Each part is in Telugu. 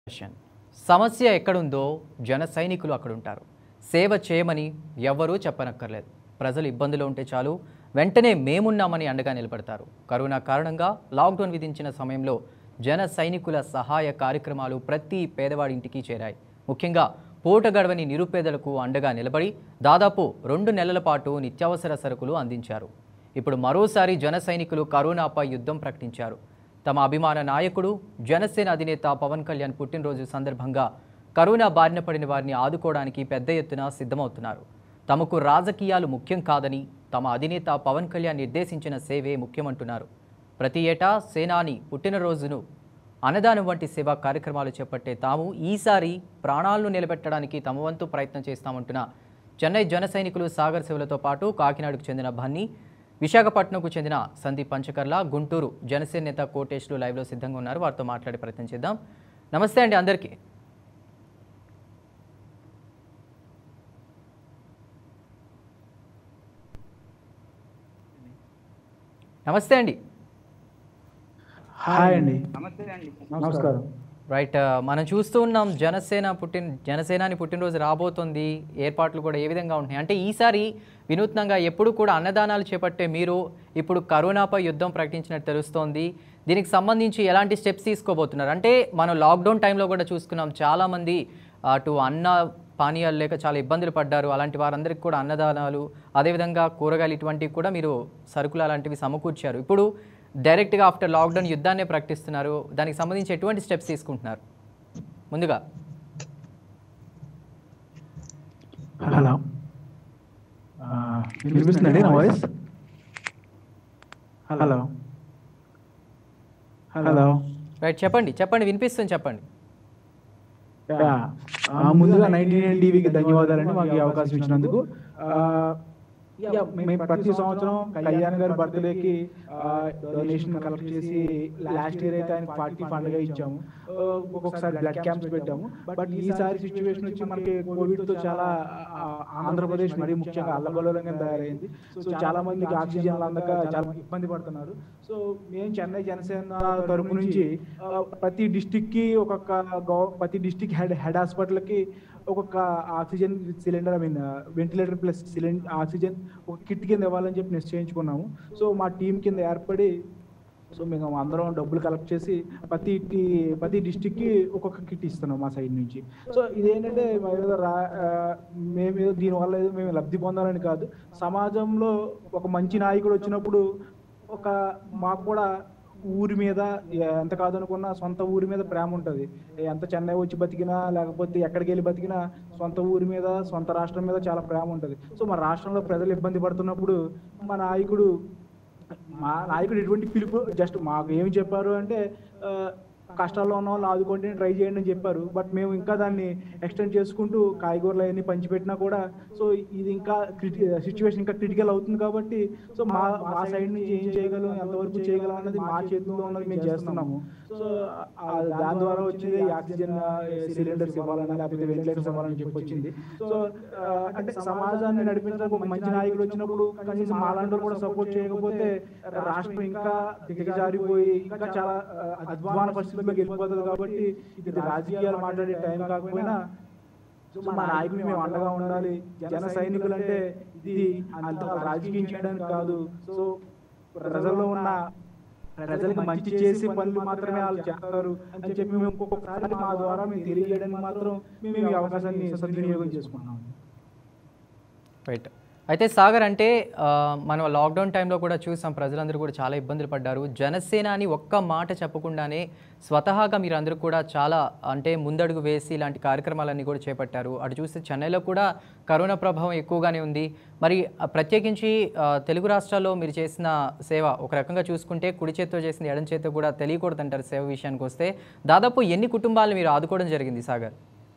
క్వశ్చన్ సమస్య ఎక్కడుందో జన సైనికులు అక్కడుంటారు సేవ చేయమని ఎవ్వరూ చెప్పనక్కర్లేదు ప్రజలు ఇబ్బందులు ఉంటే చాలు వెంటనే మేమున్నామని అండగా నిలబడతారు కరోనా కారణంగా లాక్డౌన్ విధించిన సమయంలో జన సైనికుల సహాయ కార్యక్రమాలు ప్రతి పేదవాడి ఇంటికి చేరాయి ముఖ్యంగా పూట గడవని నిరుపేదలకు అండగా నిలబడి దాదాపు రెండు నెలల పాటు నిత్యావసర సరుకులు అందించారు ఇప్పుడు మరోసారి జన సైనికులు కరోనాపై యుద్ధం ప్రకటించారు తమ అభిమాన నాయకుడు జనసేన అధినేత పవన్ కళ్యాణ్ పుట్టినరోజు సందర్భంగా కరోనా బారిన పడిన వారిని ఆదుకోవడానికి పెద్ద ఎత్తున సిద్ధమవుతున్నారు తమకు రాజకీయాలు ముఖ్యం కాదని తమ అధినేత పవన్ కళ్యాణ్ నిర్దేశించిన సేవే ముఖ్యమంటున్నారు ప్రతి ఏటా సేనాని పుట్టినరోజును అన్నదానం వంటి సేవా కార్యక్రమాలు చేపట్టే తాము ఈసారి ప్రాణాలను నిలబెట్టడానికి తమ వంతు ప్రయత్నం చేస్తామంటున్న చెన్నై జన సైనికులు సాగర్ శివులతో పాటు కాకినాడకు చెందిన బన్నీ విశాఖపట్నంకు చెందిన సందీప్ పంచకర్ల గుంటూరు జనసేన నేత కోటేశ్లు లైవ్లో సిద్ధంగా ఉన్నారు వారితో మాట్లాడే ప్రయత్నం చేద్దాం నమస్తే అండి అందరికీ నమస్తే అండి హాయ్ అండి నమస్తే అండి నమస్కారం రైట్ మనం చూస్తూ ఉన్నాం జనసేన పుట్టిన జనసేనాని పుట్టినరోజు రాబోతుంది ఏర్పాట్లు కూడా ఏ విధంగా ఉంటున్నాయి అంటే ఈసారి వినూత్నంగా ఎప్పుడు కూడా అన్నదానాలు చేపట్టే మీరు ఇప్పుడు కరోనాపై యుద్ధం ప్రకటించినట్టు తెలుస్తోంది దీనికి సంబంధించి ఎలాంటి స్టెప్స్ తీసుకోబోతున్నారు అంటే మనం లాక్డౌన్ టైంలో కూడా చూసుకున్నాం చాలామంది అటు అన్న పానీయాలు లేక చాలా ఇబ్బందులు పడ్డారు అలాంటి వారందరికీ కూడా అన్నదానాలు అదేవిధంగా కూరగాయలు ఇటువంటివి కూడా మీరు సరుకులు అలాంటివి సమకూర్చారు ఇప్పుడు డైరెక్ట్గా ఆఫ్టర్ లాక్డౌన్ యుద్ధాన్ని ప్రకటిస్తున్నారు దానికి సంబంధించి ఎటువంటి స్టెప్స్ తీసుకుంటున్నారు ముందుగా హలో ఆ, వినిపిస్తుందండి నా వాయిస్ హలో హలో రైట్ చెప్పండి చెప్పండి వినిపిస్తుంది చెప్పండి యా. ఆ, ముందుగా నైన్టీ నైన్ టీవీకి ధన్యవాదాలండి మాకు ఈ అవకాశం ఇచ్చినందుకు ఆ, యా, మేము ప్రతి సంవత్సరం కళ్యాణ్ గారి బర్త్డేకి డొనేషన్ కలెక్ట్ చేసి లాస్ట్ ఇయర్ అయితే ఆయన పార్టీ ఫండ్గా ఇచ్చాము ఆ, ఒక్కొక్కసారి బ్లడ్ క్యాంప్స్ పెట్టాము బట్ ఈసారి సిచ్యువేషన్ వచ్చి మనకి కోవిడ్ తో చాలా ఆ, ఆంధ్రప్రదేశ్ మరీ ముఖ్యంగా అల్లగొల్లంగా తయారైంది సో చాలా మందికి ఆక్సిజన్ అందక చాలా ఇబ్బంది పడుతున్నారు సో మేము చెన్నై జనసేన తరపు నుంచి ఆ, ప్రతి డిస్టిక్ కి ఒక్కొక్క గవ- ప్రతి డిస్టిక్ హెడ్ హెడ్ హాస్పిటల్ కి ఒక్కొక్క oxygen cylinder I mean ventilator plus cylinder oxygen ఒక కిట్ కింద ఇవ్వాలని చెప్పి నిశ్చయించుకున్నాము సో మా టీం కింద ఏర్పడి సో మేము అందరం డబ్బులు కలెక్ట్ చేసి ప్రతి టి- ప్రతి డిస్టిక్కి ఒక్కొక్క కిట్ ఇస్తున్నాం మా సైడ్ నుంచి సో ఇదేంటంటే మా ఏదో రా ఆ, మేము ఏదో దీనివల్ల ఏదో మేము లబ్ధి పొందాలని కాదు సమాజంలో ఒక మంచి నాయకుడు వచ్చినప్పుడు ఒక మాకు కూడా ఊరి మీద ఎంత కాదనుకున్నా సొంత ఊరి మీద ప్రేమ ఉంటుంది ఎంత చెన్నై వచ్చి బతికినా లేకపోతే ఎక్కడికి వెళ్ళి బతికినా సొంత ఊరి మీద సొంత రాష్ట్రం మీద చాలా ప్రేమ ఉంటుంది సో మా రాష్ట్రంలో ప్రజలు ఇబ్బంది పడుతున్నప్పుడు మా నాయకుడు మా నాయకుడు ఎటువంటి పిలుపు జస్ట్ మాకు ఏమి చెప్పారు అంటే ఆ, కష్టాల్లో ఉన్న వాళ్ళు ఆదుకోండి ట్రై చేయండి అని చెప్పారు బట్ మేము ఇంకా దాన్ని ఎక్స్టెండ్ చేసుకుంటూ కాయగూరలు అవన్నీ పంచిపెట్టినా కూడా సో ఇది ఇంకా సిచ్యువేషన్ ఇంకా క్రిటికల్ అవుతుంది కాబట్టి సో మా మా సైడ్ నుంచి ఏం చేయగలం ఎంతవరకు చేయగలం అన్నది మా చేతుల్లో ఉన్నది మేము చేస్తున్నాము సో ఆ, దాని ద్వారా వచ్చేది ఆక్సిజన్ సిలిండర్స్ ఇవ్వాలన్నా లేకపోతే వెంటిలేటర్స్ ఇవ్వాలని చెప్పి వచ్చింది సో ఆ, అంటే సమాజాన్ని నడిపించడానికి ఒక మంచి నాయకుడు వచ్చినప్పుడు కనీసం మాలాంటి వాళ్ళు కూడా సపోర్ట్ చేయకపోతే రాష్ట్రం ఇంకా దిగజారిపోయి ఇంకా చాలా ఆ, అధ్వాన పరిస్థితుల్లోకి వెళ్ళిపోతుంది కాబట్టి ఇది రాజకీయాలు మాట్లాడే టైం కాకపోయినా సో మా నాయకుడిని మేము అండగా ఉండాలి జన సైనికులు అంటే ఇది అంత రాజకీయం చేయడానికి కాదు సో ప్రజల్లో ఉన్న ప్రజలకు మంచి చేసే పనులు మాత్రమే వాళ్ళు చేస్తారు అని చెప్పి మేము ఒక్కొక్కసారి మా ద్వారా మేము తెలియజేయడానికి మాత్రం మేము ఈ అవకాశాన్ని సద్వినియోగం చేసుకున్నాం రైట్ అయితే సాగర్ అంటే ఆ, మనం లాక్డౌన్ టైంలో కూడా చూసాం ప్రజలందరూ కూడా చాలా ఇబ్బందులు పడ్డారు జనసేన అని ఒక్క మాట చెప్పకుండానే స్వతహాగా మీరు అందరూ కూడా చాలా అంటే ముందడుగు వేసి ఇలాంటి కార్యక్రమాలన్నీ కూడా చేపట్టారు అటు చూస్తే చెన్నైలో కూడా కరోనా ప్రభావం ఎక్కువగానే ఉంది మరి ఆ, ప్రత్యేకించి ఆ, తెలుగు రాష్ట్రాల్లో మీరు చేసిన సేవ ఒక రకంగా చూసుకుంటే కుడి చేత్తో చేసిన ఎడం చేత్తో కూడా తెలియకూడదంటారు సేవ విషయానికి వస్తే దాదాపు ఎన్ని కుటుంబాలు మీరు ఆదుకోవడం జరిగింది సాగర్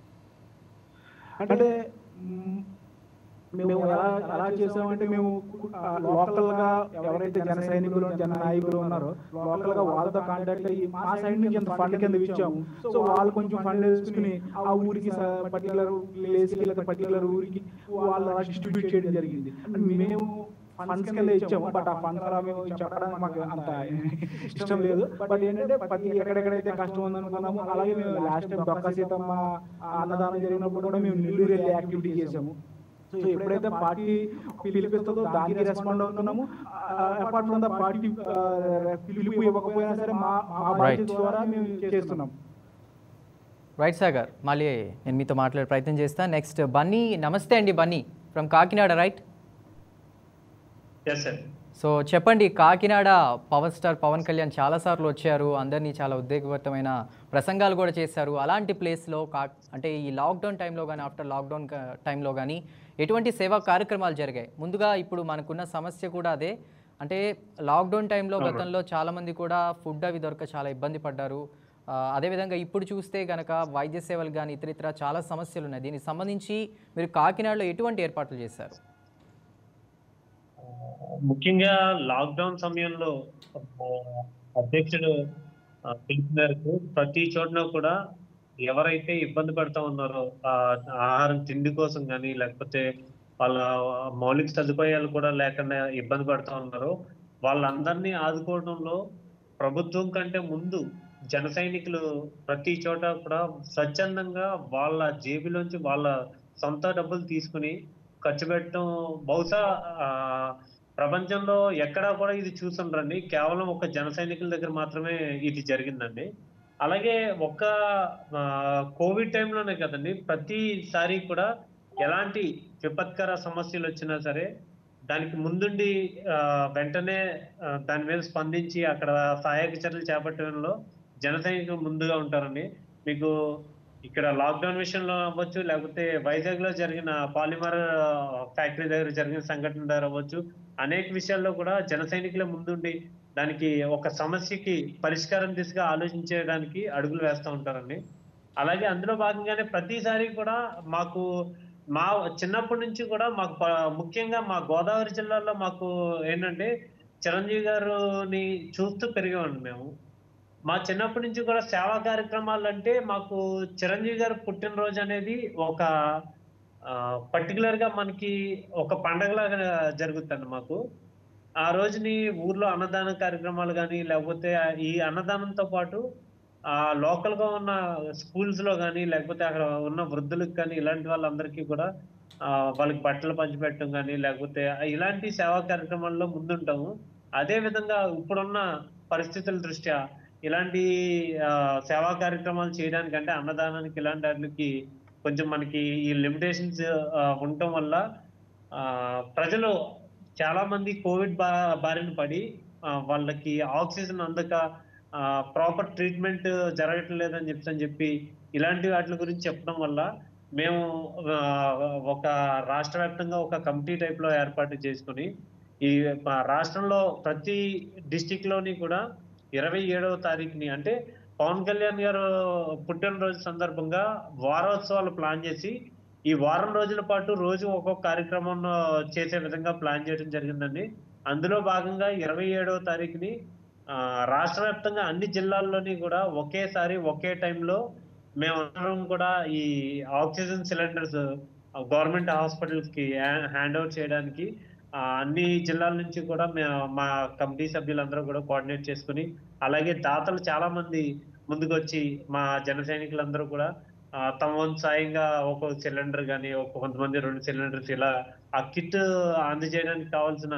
అంటే మ్, మేము ఎలా ఎలా చేసామంటే మేము లోకల్ గా ఎవరైతే జన సైనికులు జన నాయకులు ఉన్నారో లోకల్ గా వాళ్ళతో కాంటాక్ట్ అయ్యి మా సైడ్ నుంచి ఎంత ఫండ్ కింద ఇచ్చాము సో వాళ్ళు కొంచెం ఫండ్ వేసుకుని ఆ ఊరికి పర్టికులర్ ప్లేస్ కి లేదా పర్టికులర్ ఊరికి వాళ్ళు అలా డిస్ట్రిబ్యూట్ చేయడం జరిగింది మేము ఫండ్స్ కింద ఇచ్చాము బట్ ఆ ఫండ్స్ అలా మేము చెప్పడానికి మాకు అంత ఇష్టం లేదు బట్ ఏంటంటే ప్రతి ఎక్కడెక్కడైతే కష్టం ఉందనుకున్నాము అలాగే మేము లాస్ట్ టైం దొక్క సీతమ్మ అన్నదానం జరిగినప్పుడు కూడా మేము నెల్లూరు వెళ్ళి యాక్టివిటీ చేసాము సో ఎప్పుడైతే పార్టీ పిలిపిస్తుందో దానికి రెస్పాండ్ అవుతున్నాము అపార్ట్ ఫ్రమ్ ద పార్టీ పిలుపు ఇవ్వకపోయినా సరే మా మా బాధ్యత ద్వారా మేము చేస్తున్నాం రైట్ సాగర్ మళ్ళీ నేను మీతో మాట్లాడే ప్రయత్నం చేస్తాను నెక్స్ట్ బన్నీ నమస్తే అండి Bunny from Kakinada right yes sir so చెప్పండి కాకినాడ పవర్ స్టార్ పవన్ కళ్యాణ్ చాలాసార్లు వచ్చారు అందరినీ చాలా ఉద్వేగవంతమైన ప్రసంగాలు కూడా చేశారు అలాంటి ప్లేస్లో కా అంటే ఈ లాక్డౌన్ టైంలో కానీ ఆఫ్టర్ లాక్డౌన్ టైంలో కానీ ఎటువంటి సేవా కార్యక్రమాలు జరిగాయి ముందుగా ఇప్పుడు మనకున్న సమస్య కూడా అదే అంటే లాక్డౌన్ టైంలో గతంలో చాలామంది కూడా ఫుడ్ అవి దొరక చాలా ఇబ్బంది పడ్డారు ఆ, అదేవిధంగా ఇప్పుడు చూస్తే కనుక వైద్య సేవలు కానీ ఇతర ఇతర చాలా సమస్యలు ఉన్నాయి దీనికి సంబంధించి మీరు కాకినాడలో ఎటువంటి ఏర్పాట్లు చేశారు ముఖ్యంగా లాక్డౌన్ సమయంలో ఆ, అధ్యక్షుడు ఆ, పిలుపు మేరకు ప్రతి చోటన కూడా ఎవరైతే ఇబ్బంది పడతా ఉన్నారో ఆ ఆహారం తిండి కోసం కానీ లేకపోతే వాళ్ళ మౌలిక సదుపాయాలు కూడా లేకుండా ఇబ్బంది పడతా ఉన్నారో వాళ్ళందరినీ ఆదుకోవడంలో ప్రభుత్వం కంటే ముందు జన సైనికులు ప్రతి చోట కూడా స్వచ్ఛందంగా వాళ్ళ జేబులోంచి వాళ్ళ సొంత డబ్బులు తీసుకుని ఖర్చు పెట్టడం బహుశా ఆ, ప్రపంచంలో ఎక్కడా కూడా ఇది చూసుండ్రండి కేవలం ఒక జన సైనికుల దగ్గర మాత్రమే ఇది జరిగిందండి అలాగే ఒక్క ఆ, కోవిడ్ టైంలోనే కదండి ప్రతిసారి కూడా ఎలాంటి విపత్కర సమస్యలు వచ్చినా సరే దానికి ముందుండి ఆ, వెంటనే ఆ, దాని మీద స్పందించి అక్కడ సహాయక చర్యలు చేపట్టడంలో జన సైనికులు ముందుగా ఉంటారండి మీకు ఇక్కడ లాక్డౌన్ విషయంలో అవ్వచ్చు లేకపోతే వైజాగ్ లో జరిగిన పాలిమర్ ఫ్యాక్టరీ దగ్గర జరిగిన సంఘటన దగ్గర అవ్వచ్చు అనేక విషయాల్లో కూడా జన సైనికులే ముందుండి దానికి ఒక సమస్యకి పరిష్కారం దిశగా ఆలోచించడానికి అడుగులు వేస్తూ ఉంటారండి అలాగే అందులో భాగంగానే ప్రతిసారి కూడా మాకు మా చిన్నప్పటి నుంచి కూడా మాకు ప- ముఖ్యంగా మా గోదావరి జిల్లాలో మాకు ఏంటంటే చిరంజీవి గారిని చూస్తూ పెరిగామండి మేము మా చిన్నప్పటి నుంచి కూడా సేవా కార్యక్రమాలు అంటే మాకు చిరంజీవి గారు పుట్టినరోజు అనేది ఒక పర్టికులర్ గా మనకి ఒక పండగలాగా జరుగుతుంది మాకు ఆ రోజుని ఊర్లో అన్నదాన కార్యక్రమాలు కానీ లేకపోతే ఈ అన్నదానంతో పాటు ఆ లోకల్ గా ఉన్న స్కూల్స్ లో కానీ లేకపోతే అక్కడ ఉన్న వృద్ధులకు కానీ ఇలాంటి వాళ్ళందరికీ కూడా ఆ వాళ్ళకి బట్టలు పంచిపెట్టడం కానీ లేకపోతే ఇలాంటి సేవా కార్యక్రమాల్లో ముందుంటాము అదే విధంగా ఇప్పుడున్న పరిస్థితుల దృష్ట్యా ఇలాంటి ఆ, సేవా కార్యక్రమాలు చేయడానికి అంటే అన్నదానానికి ఇలాంటి వాటికి కొంచెం మనకి ఈ లిమిటేషన్స్ ఉండటం వల్ల ఆ, ప్రజలు చాలా మంది కోవిడ్ బా బారిన పడి ఆ, వాళ్ళకి ఆక్సిజన్ అందక ప్రాపర్ ట్రీట్మెంట్ జరగటం లేదని చెప్పి అని చెప్పి ఇలాంటి వాటి గురించి చెప్పడం వల్ల మేము ఆ, ఒక రాష్ట్ర వ్యాప్తంగా ఒక కమిటీ టైప్ లో ఏర్పాటు చేసుకుని ఈ మా రాష్ట్రంలో ప్రతి డిస్టిక్ లోని కూడా ఇరవై ఏడవ తారీఖుని అంటే పవన్ కళ్యాణ్ గారు పుట్టినరోజు సందర్భంగా వారోత్సవాలు ప్లాన్ చేసి ఈ వారం రోజుల పాటు రోజు ఒక్కొక్క కార్యక్రమం చేసే విధంగా ప్లాన్ చేయడం జరిగిందండి అందులో భాగంగా ఇరవై ఏడవ తారీఖుని ఆ, రాష్ట్ర వ్యాప్తంగా అన్ని జిల్లాల్లోని కూడా ఒకేసారి ఒకే టైంలో మేమందరం కూడా ఈ ఆక్సిజన్ సిలిండర్స్ గవర్నమెంట్ హాస్పిటల్స్ కి హ్యాండ్ ఓవర్ చేయడానికి ఆ, అన్ని జిల్లాల నుంచి కూడా మే- మా కమిటీ సభ్యులందరూ కూడా కోఆర్డినేట్ చేసుకుని అలాగే దాతలు చాలా మంది ముందుకొచ్చి మా జన సైనికులందరూ కూడా ఆ, తమ వంతు సాయంగా ఒక సిలిండర్ కానీ ఒక కొంతమంది రెండు సిలిండర్స్ ఇలా ఆ కిట్ అందజేయడానికి కావాల్సిన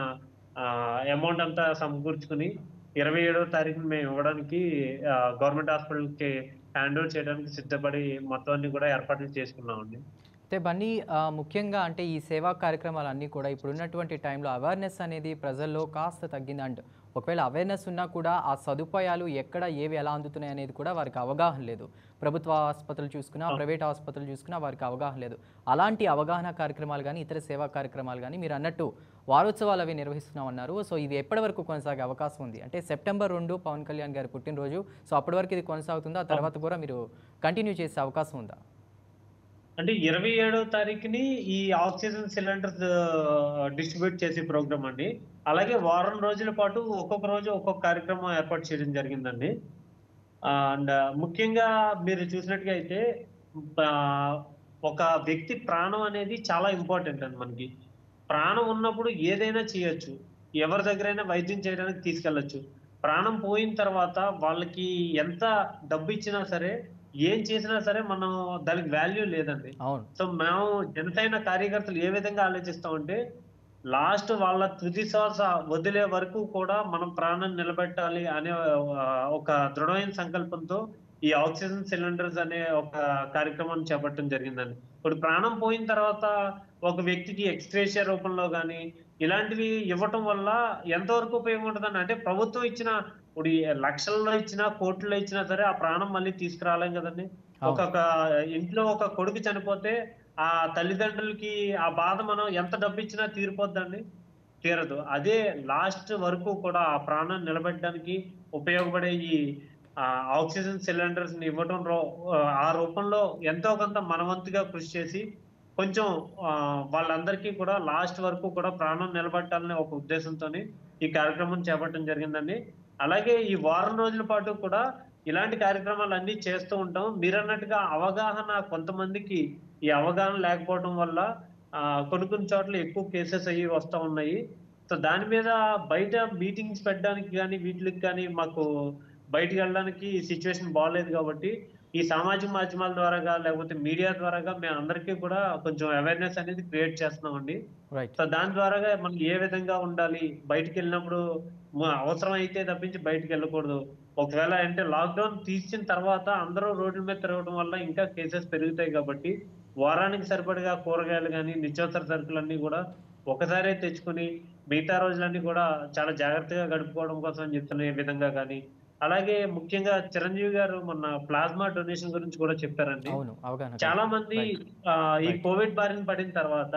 అమౌంట్ అంతా సమకూర్చుకుని ఇరవై ఏడవ తారీఖున మేము ఇవ్వడానికి గవర్నమెంట్ హాస్పిటల్ కి హ్యాండ్ ఓవర్ చేయడానికి సిద్ధపడి మొత్తం అన్ని కూడా ఏర్పాట్లు చేసుకున్నామండి అయితే బన్నీ ఆ, ముఖ్యంగా అంటే ఈ సేవా కార్యక్రమాలన్నీ కూడా ఇప్పుడున్నటువంటి టైంలో అవేర్నెస్ అనేది ప్రజల్లో కాస్త తగ్గింది అండ్ ఒకవేళ అవేర్నెస్ ఉన్నా కూడా ఆ సదుపాయాలు ఎక్కడ ఏవి ఎలా అందుతున్నాయి అనేది కూడా వారికి అవగాహన లేదు ప్రభుత్వ ఆసుపత్రులు చూసుకున్నా ప్రైవేట్ ఆసుపత్రులు చూసుకున్నా వారికి అవగాహన లేదు అలాంటి అవగాహన కార్యక్రమాలు కానీ ఇతర సేవా కార్యక్రమాలు కానీ మీరు అన్నట్టు వారోత్సవాలు అవి నిర్వహిస్తున్నామన్నారు సో ఇది ఎప్పటి వరకు కొనసాగే అవకాశం ఉంది అంటే సెప్టెంబర్ రెండు పవన్ కళ్యాణ్ గారి పుట్టినరోజు సో అప్పటి వరకు ఇది కొనసాగుతుందా ఆ తర్వాత కూడా మీరు కంటిన్యూ చేసే అవకాశం ఉందా అంటే ఇరవై ఏడవ తారీఖుని ఈ ఆక్సిజన్ సిలిండర్స్ డిస్ట్రిబ్యూట్ చేసే ప్రోగ్రామ్ అండి అలాగే వారం రోజుల పాటు ఒక్కొక్క రోజు ఒక్కొక్క కార్యక్రమం ఏర్పాటు చేయడం జరిగిందండి అండ్ ముఖ్యంగా మీరు చూసినట్టుగా అయితే ఆ, ఒక వ్యక్తి ప్రాణం అనేది చాలా ఇంపార్టెంట్ అండి మనకి ప్రాణం ఉన్నప్పుడు ఏదైనా చేయొచ్చు ఎవరి దగ్గరైనా వైద్యం చేయడానికి తీసుకెళ్ళొచ్చు ప్రాణం పోయిన తర్వాత వాళ్ళకి ఎంత డబ్బు ఇచ్చినా సరే ఏం చేసినా సరే మనం దానికి వాల్యూ లేదండి అవును సో మేము జనసేన కార్యకర్తలు ఏ విధంగా ఆలోచిస్తామంటే లాస్ట్ వాళ్ళ తుది శ్వాస వదిలే వరకు కూడా మనం ప్రాణం నిలబెట్టాలి అనే ఆ, ఒక దృఢమైన సంకల్పంతో ఈ ఆక్సిజన్ సిలిండర్స్ అనే ఒక కార్యక్రమాన్ని చేపట్టడం జరిగిందండి ఇప్పుడు ప్రాణం పోయిన తర్వాత ఒక వ్యక్తికి ఎక్స్గ్రేషియా రూపంలో కానీ ఇలాంటివి ఇవ్వటం వల్ల ఎంతవరకు ఉపయోగం ఉంటుందండి అంటే ప్రభుత్వం ఇచ్చిన ఇప్పుడు ఈ లక్షల్లో ఇచ్చినా కోట్లలో ఇచ్చినా సరే ఆ ప్రాణం మళ్ళీ తీసుకురాలేం కదండి ఒక్కొక్క ఇంట్లో ఒక కొడుకు చనిపోతే ఆ తల్లిదండ్రులకి ఆ బాధ మనం ఎంత డబ్బు ఇచ్చినా తీరిపోద్దండి తీరదు అదే లాస్ట్ వరకు కూడా ఆ ప్రాణం నిలబెట్టడానికి ఉపయోగపడే ఈ ఆ, ఆక్సిజన్ సిలిండర్స్ ని ఇవ్వటం రో- ఆ రూపంలో ఎంతో కొంత మనవంతుగా కృషి చేసి కొంచెం ఆ, వాళ్ళందరికీ కూడా లాస్ట్ వరకు కూడా ప్రాణం నిలబెట్టాలనే ఒక ఉద్దేశంతో ఈ కార్యక్రమం చేపట్టడం జరిగిందండి అలాగే ఈ వారం రోజుల పాటు కూడా ఇలాంటి కార్యక్రమాలు అన్ని చేస్తూ ఉంటాం మీరు అన్నట్టుగా అవగాహన కొంతమందికి ఈ అవగాహన లేకపోవడం వల్ల ఆ, కొన్ని కొన్ని చోట్ల ఎక్కువ కేసెస్ అయ్యి వస్తూ ఉన్నాయి సో దాని మీద బయట మీటింగ్స్ పెట్టడానికి కానీ వీటికి కానీ మాకు బయటికి వెళ్ళడానికి సిచ్యువేషన్ బాగాలేదు కాబట్టి ఈ సామాజిక మాధ్యమాల ద్వారాగా లేకపోతే మీడియా ద్వారాగా మేము అందరికీ కూడా కొంచెం అవేర్నెస్ అనేది క్రియేట్ చేస్తున్నామండి రైట్ సో దాని ద్వారాగా మనం ఏ విధంగా ఉండాలి బయటికి వెళ్ళినప్పుడు మ- అవసరం అయితే తప్పించి బయటికి వెళ్ళకూడదు ఒకవేళ అంటే లాక్డౌన్ తీసిన తర్వాత అందరూ రోడ్ల మీద తిరగడం వల్ల ఇంకా కేసెస్ పెరుగుతాయి కాబట్టి వారానికి సరిపడగా కూరగాయలు కానీ నిత్యావసర సరుకులన్నీ కూడా ఒకసారే తెచ్చుకొని మిగతా రోజులన్నీ కూడా చాలా జాగ్రత్తగా గడుపుకోవడం కోసం అని చెప్తున్న విధంగా కానీ అలాగే ముఖ్యంగా చిరంజీవి గారు మొన్న ప్లాస్మా డొనేషన్ గురించి కూడా చెప్పారండి అవును అవగాహన చాలా మంది Right. ఆ, ఈ Right. కోవిడ్ బారిన పడిన తర్వాత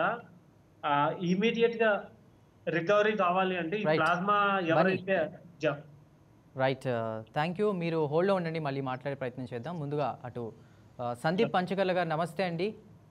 ఇమీడియట్ గా రికవరీ కావాలి అంటే ఈ Right. ప్లాస్మా ఎవరైతే జ- రైట్ థ్యాంక్ యూ మీరు హోల్డ్లో ఉండండి మళ్ళీ మాట్లాడే ప్రయత్నం చేద్దాం ముందుగా అటు ఆ, సందీప్ పంచకర్ల గారు నమస్తే అండి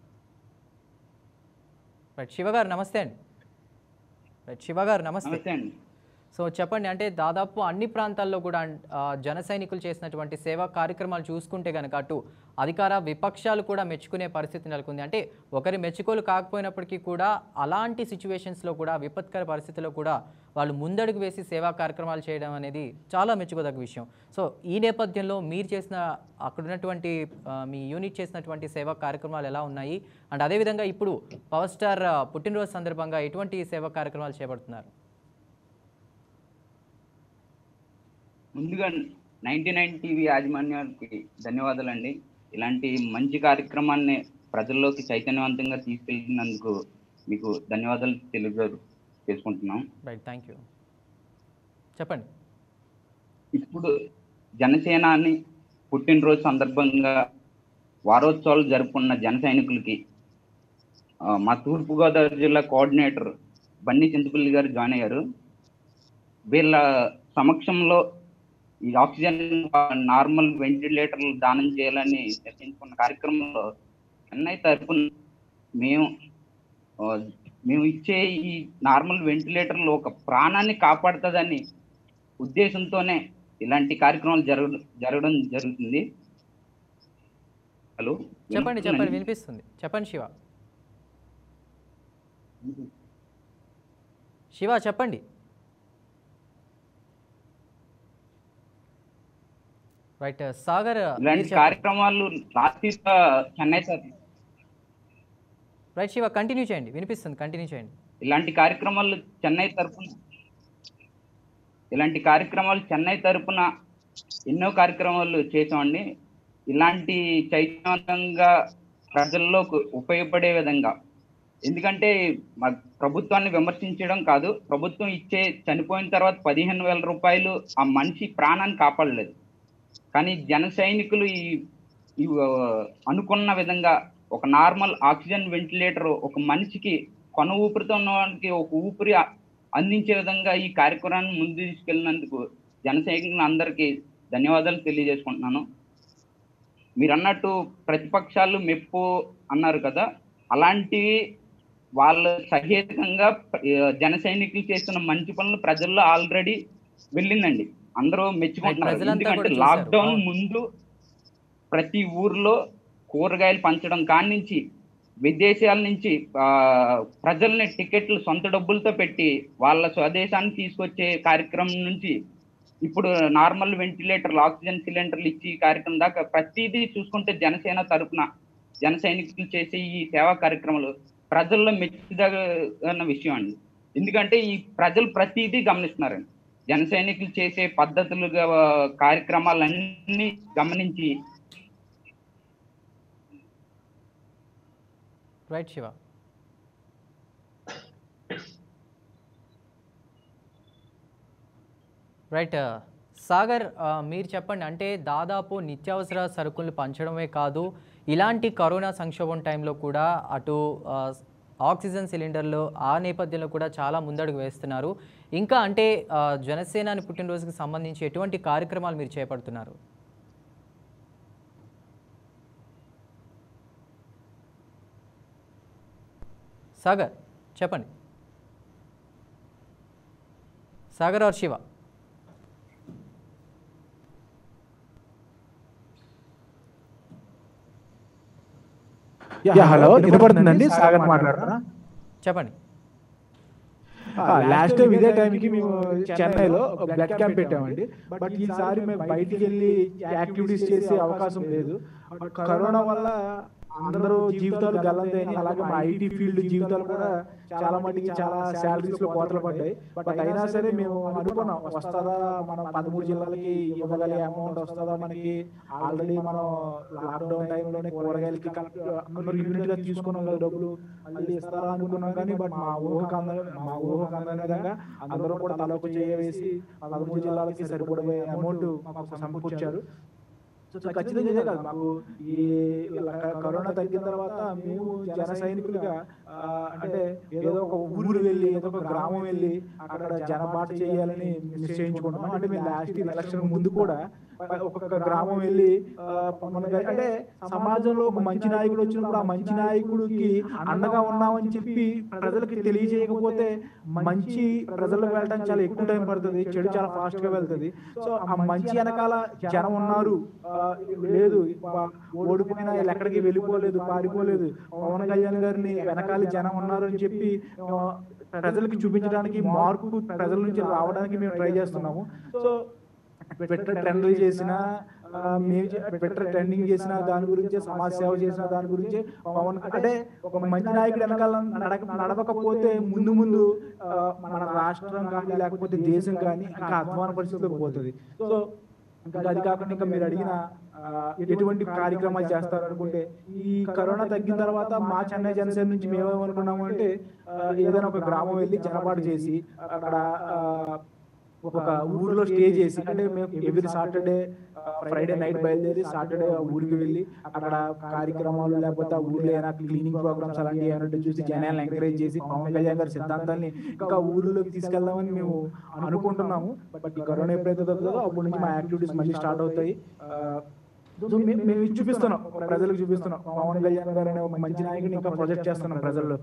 రైట్ శివ గారు నమస్తే అండి రైట్ శివ గారు నమస్తే నమస్తే అండి సో చెప్పండి అంటే దాదాపు అన్ని ప్రాంతాల్లో కూడా ఆ, జన సైనికులు చేసినటువంటి సేవా కార్యక్రమాలు చూసుకుంటే కనుక అటు అధికార విపక్షాలు కూడా మెచ్చుకునే పరిస్థితి నెలకొంది అంటే ఒకరి మెచ్చుకోలు కాకపోయినప్పటికీ కూడా అలాంటి సిచ్యువేషన్స్లో కూడా విపత్కర పరిస్థితుల్లో కూడా వాళ్ళు ముందడుగు వేసి సేవా కార్యక్రమాలు చేయడం అనేది చాలా మెచ్చుకోదగ్గ విషయం సో ఈ నేపథ్యంలో మీరు చేసిన అక్కడ ఉన్నటువంటి ఆ, మీ యూనిట్ చేసినటువంటి సేవా కార్యక్రమాలు ఎలా ఉన్నాయి అండ్ అదేవిధంగా ఇప్పుడు పవర్ స్టార్ ఆ, పుట్టినరోజు సందర్భంగా ఎటువంటి సేవా కార్యక్రమాలు చేపడుతున్నారు ముందుగా నైన్టీ నైన్ టీవీ యాజమాన్యానికి ధన్యవాదాలండి ఇలాంటి మంచి కార్యక్రమాన్ని ప్రజల్లోకి చైతన్యవంతంగా తీసుకెళ్ళినందుకు మీకు ధన్యవాదాలు తెలియ చేసుకుంటున్నాం రైట్ థ్యాంక్ యూ చెప్పండి ఇప్పుడు జనసేనాని పుట్టినరోజు సందర్భంగా వారోత్సవాలు జరుపుకున్న జన సైనికులకి ఆ, మా తూర్పుగోదావరి జిల్లా కోఆర్డినేటర్ బన్నీ చింతపల్లి గారు జాయిన్ అయ్యారు వీళ్ళ సమక్షంలో ఈ ఆక్సిజన్ నార్మల్ వెంటిలేటర్లు దానం చేయాలని నిర్ణయించుకున్న కార్యక్రమంలో చెన్నై తరపున మేము ఆ, మేము ఇచ్చే ఈ నార్మల్ వెంటిలేటర్లు ఒక ప్రాణాన్ని కాపాడుతుందని ఉద్దేశంతోనే ఇలాంటి కార్యక్రమాలు జరగడం జరగడం జరుగుతుంది హలో చెప్పండి చెప్పండి వినిపిస్తుంది చెప్పండి శివ శివ చెప్పండి రైట్ సాగర్ ఇలాంటి కార్యక్రమాలు last week Chennai sir right Shiva continue చేయండి వినిపిస్తుంది కంటిన్యూ చేయండి ఇలాంటి కార్యక్రమాలు చెన్నై తరపున ఇలాంటి కార్యక్రమాలు చెన్నై తరపున ఎన్నో కార్యక్రమాలు చేసామండి ఇలాంటి చైతన్యవంతంగా ప్రజల్లోకి ఉపయోగపడే విధంగా ఎందుకంటే మా ప్రభుత్వాన్ని విమర్శించడం కాదు ప్రభుత్వం ఇచ్చే చనిపోయిన తర్వాత పదిహేను వేల రూపాయలు ఆ మనిషి ప్రాణాన్ని కాపాడలేదు కానీ జన సైనికులు ఈ ఈ, ఆ, అనుకున్న విధంగా ఒక నార్మల్ ఆక్సిజన్ వెంటిలేటర్ ఒక మనిషికి కొన ఊపిరితో ఉన్నవానికి ఒక ఊపిరి అ- అందించే విధంగా ఈ కార్యక్రమాన్ని ముందు తీసుకెళ్ళినందుకు జన సైనికులు అందరికీ ధన్యవాదాలు తెలియజేసుకుంటున్నాను మీరు అన్నట్టు ప్రతిపక్షాలు మెప్పు అన్నారు కదా అలాంటివి వాళ్ళు సహేతుకంగా ఆ, జన సైనికులు చేస్తున్న మంచి పనులు ప్రజల్లో ఆల్రెడీ వెళ్ళిందండి అందరూ మెచ్చుకుంటున్నారు ప్రజలంతా కూడా ఎందుకంటే చూశారు. లాక్డౌన్ అవును. ముందు ప్రతి ఊర్లో కూరగాయలు పంచడం కాడి నుంచి విదేశాల నుంచి ఆ, ప్రజల్ని టికెట్లు సొంత డబ్బులతో పెట్టి వాళ్ళ స్వదేశాన్ని తీసుకొచ్చే కార్యక్రమం నుంచి ఇప్పుడు నార్మల్ వెంటిలేటర్లు ఆక్సిజన్ సిలిండర్లు ఇచ్చి కార్యక్రమం దాకా ప్రతిదీ చూసుకుంటే జనసేన తరపున జన సైనికులు చేసే ఈ సేవా కార్యక్రమాలు ప్రజల్లో మెచ్చుదగిన విషయం అండి ఎందుకంటే ఈ ప్రజలు ప్రతిదీ గమనిస్తున్నారండి జన సైనికులు చేసే పద్ధతులు కార్యక్రమాలన్నీ గమనించి రైట్ శివ రైట్ సాగర్ ఆ, మీరు చెప్పండి అంటే దాదాపు నిత్యావసర సరుకులు పంచడమే కాదు ఇలాంటి కరోనా సంక్షోభం టైంలో కూడా అటు ఆ, ఆక్సిజన్ సిలిండర్లు ఆ నేపథ్యంలో కూడా చాలా ముందడుగు వేస్తున్నారు ఇంకా అంటే ఆ, జనసేనాని పుట్టినరోజుకి సంబంధించి ఎటువంటి కార్యక్రమాలు మీరు చేపడుతున్నారు సాగర్ చెప్పండి Sagar or Shiva yeah hello వినపడుతుందండి సాగర్ మాట్లాడుతున్నా చెప్పండి లాస్ట్ టైం ఇదే టైంకి మేము చెన్నైలో బ్లడ్ క్యాంప్ పెట్టామండి బట్ ఈసారి మేము బయటికి వెళ్ళి యాక్టివిటీస్ చేసే అవకాశం లేదు బట్ కరోనా వల్ల అందరూ జీవితాలు గల్లంతైనాయి అలాగే మా ఐటీ ఫీల్డ్ జీవితాలు కూడా చాలా మటుకి చాలా శాలరీస్ లో కోతలు పడ్డాయి బట్ అయినా సరే మేము అనుకున్నాం వస్తుందా మనం పదమూడు జిల్లాలకి ఇవ్వగలిగే అమౌంట్ వస్తుందా మనకి ఆల్రెడీ మనం లాక్డౌన్ టైంలోనే కూరగాయలకి కలెక్ట్ అందరూ యూనిట్ గా తీసుకున్నాం కదా డబ్బులు మళ్ళీ ఇస్తారా అనుకున్నాం కానీ బట్ మా ఊహకు అంద మా ఊహకు అందని విధంగా అందరూ కూడా తలకు చేయవేసి పదమూడు జిల్లాలకి సరిపడే అమౌంట్ మాకు సమకూర్చారు సో ఖచ్చితంగా ఇదే కాదు మాకు ఈ ఇలా క- కరోనా తగ్గిన తర్వాత మేము జన సైనికులుగా ఆ, అంటే ఏదో ఒక ఊరు వెళ్ళి ఏదో ఒక గ్రామం వెళ్ళి అక్కడ జనబాట చేయాలని నిశ్చయించుకుంటున్నాం అంటే మేము లాస్ట్ ఎలక్షన్ ముందు కూడా ఒక్కొక్క గ్రామం వెళ్ళి ఆ, మనకి అంటే సమాజంలో ఒక మంచి నాయకుడు వచ్చినప్పుడు ఆ మంచి నాయకుడికి అండగా ఉన్నామని చెప్పి ప్రజలకి తెలియజేయకపోతే మంచి ప్రజలకు వెళ్ళడం చాలా ఎక్కువ టైం పడుతుంది చెడు చాలా ఫాస్ట్ గా వెళ్తుంది సో ఆ మంచి వెనకాల జనం ఉన్నారు ఆ, లేదు పా- ఓడిపోయినా వీళ్ళు ఎక్కడికి వెళ్ళిపోలేదు పారిపోలేదు పవన్ కళ్యాణ్ గారిని వెనకాల జనం ఉన్నారు అని చెప్పి ఆ, ప్రజలకి చూపించడానికి మార్పు ప్రజల నుంచి రావడానికి మేము ట్రై చేస్తున్నాము సో ట్విట్టర్ ట్రెండ్లు చేసిన ఆ, మేము చే- ట్విట్టర్ ట్రెండింగ్ చేసిన దాని గురించి సమాజ సేవ చేసిన దాని గురించి పవన్ అంటే ఒక మంచి నాయకుడు వెనకాల నడక నడవకపోతే ముందు ముందు ఆ, మన రాష్ట్రం కానీ లేకపోతే దేశం కానీ ఇంకా అధ్వాన పరిస్థితిలోకి పోతుంది సో ఇంకా అది కాకుండా ఇంకా మీరు అడిగిన ఆ, ఎటువంటి కార్యక్రమాలు చేస్తారు అనుకుంటే ఈ కరోనా తగ్గిన తర్వాత మా చెన్నై జనసేన నుంచి మేమేమనుకున్నాము అంటే ఆ, ఏదైనా ఒక గ్రామం వెళ్ళి జనపాటు చేసి అక్కడ ఆ, ఒక ఊరిలో స్టే చేసి అంటే మేము ఎవ్రీ సాటర్డే ఫ్రైడే నైట్ బయలుదేరి సాటర్డే ఆ ఊరికి వెళ్ళి అక్కడ కార్యక్రమాలు లేకపోతే ఆ ఊర్లో ఏమైనా క్లీనింగ్ ప్రోగ్రామ్స్ అలాంటివి ఏమైనా ఉంటే చూసి జనాలను ఎంకరేజ్ చేసి పవన్ కళ్యాణ్ గారి సిద్ధాంతాన్ని ఇంకా ఊర్లోకి తీసుకెళ్దామని మేము అనుకుంటున్నాము బట్ ఈ కరోనా ఎప్పుడైతే తగ్గుతుందో అప్పటి నుంచి మా యాక్టివిటీస్ మళ్ళీ స్టార్ట్ అవుతాయి ఆ, సో మే- మేము ఇది చూపిస్తున్నాం ప్రజలకు చూపిస్తున్నాం పవన్ కళ్యాణ్ గారు అనే ఒక మంచి నాయకుడిని ఇంకా ప్రొజెక్ట్ చేస్తున్నాం ప్రజల్లోకి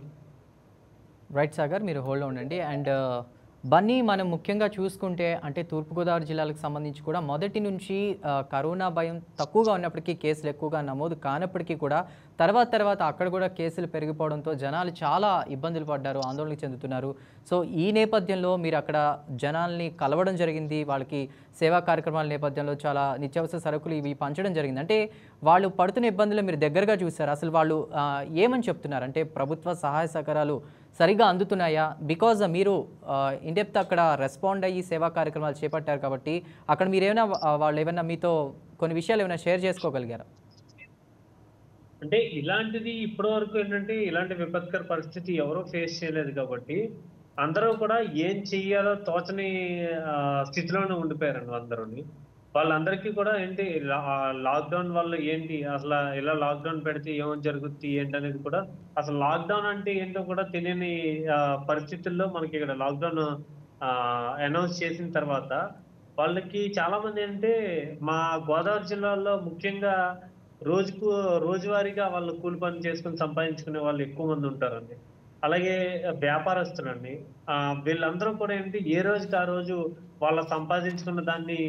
రైట్ సాగర్ మీరు హోల్డ్ ఉండండి అండ్ బన్నీ మనం ముఖ్యంగా చూసుకుంటే అంటే తూర్పుగోదావరి జిల్లాలకు సంబంధించి కూడా మొదటి నుంచి ఆ, కరోనా భయం తక్కువగా ఉన్నప్పటికీ కేసులు ఎక్కువగా నమోదు కానప్పటికీ కూడా తర్వాత తర్వాత అక్కడ కూడా కేసులు పెరిగిపోవడంతో జనాలు చాలా ఇబ్బందులు పడ్డారు ఆందోళన చెందుతున్నారు సో ఈ నేపథ్యంలో మీరు అక్కడ జనాల్ని కలవడం జరిగింది వాళ్ళకి సేవా కార్యక్రమాల నేపథ్యంలో చాలా నిత్యావసర సరుకులు ఇవి పంచడం జరిగింది అంటే వాళ్ళు పడుతున్న ఇబ్బందులు మీరు దగ్గరగా చూస్తారు అసలు వాళ్ళు ఆ, ఏమని చెప్తున్నారు అంటే ప్రభుత్వ సహాయ సహకారాలు సరిగా అందుతున్నాయా బికాజ్ మీరు ఇండెప్త్ అక్కడ రెస్పాండ్ అయ్యి సేవా కార్యక్రమాలు చేపట్టారు కాబట్టి అక్కడ మీరు ఏమైనా ఆ, వాళ్ళు ఏమైనా మీతో కొన్ని విషయాలు ఏమైనా షేర్ చేసుకోగలిగారా అంటే ఇలాంటిది ఇప్పటి వరకు ఏంటంటే ఇలాంటి విపత్కర పరిస్థితి ఎవరూ ఫేస్ చేయలేదు కాబట్టి అందరూ కూడా ఏం చెయ్యాలో తోచని ఆ, స్థితిలోనే ఉండిపోయారండి అందరూని వాళ్ళందరికీ కూడా ఏంటి లాక్డౌన్ వల్ల ఏంటి అసలు ఇలా లాక్డౌన్ పెడితే ఏమని జరుగుద్ది ఏంటి అనేది కూడా అసలు లాక్డౌన్ అంటే ఏంటో కూడా తెలియని ఆ, పరిస్థితుల్లో మనకి ఇక్కడ లాక్డౌన్ అనౌన్స్ చేసిన తర్వాత వాళ్ళకి చాలా మంది ఏంటంటే మా గోదావరి జిల్లాలో ముఖ్యంగా రోజుకు రోజువారీగా వాళ్ళు కూలి పని చేసుకుని సంపాదించుకునే వాళ్ళు ఎక్కువ మంది ఉంటారండి అలాగే వ్యాపారస్తులండి ఆ వీళ్ళందరూ కూడా ఏంటి ఏ రోజుకి ఆ రోజు వాళ్ళ సంపాదించుకున్న దాన్ని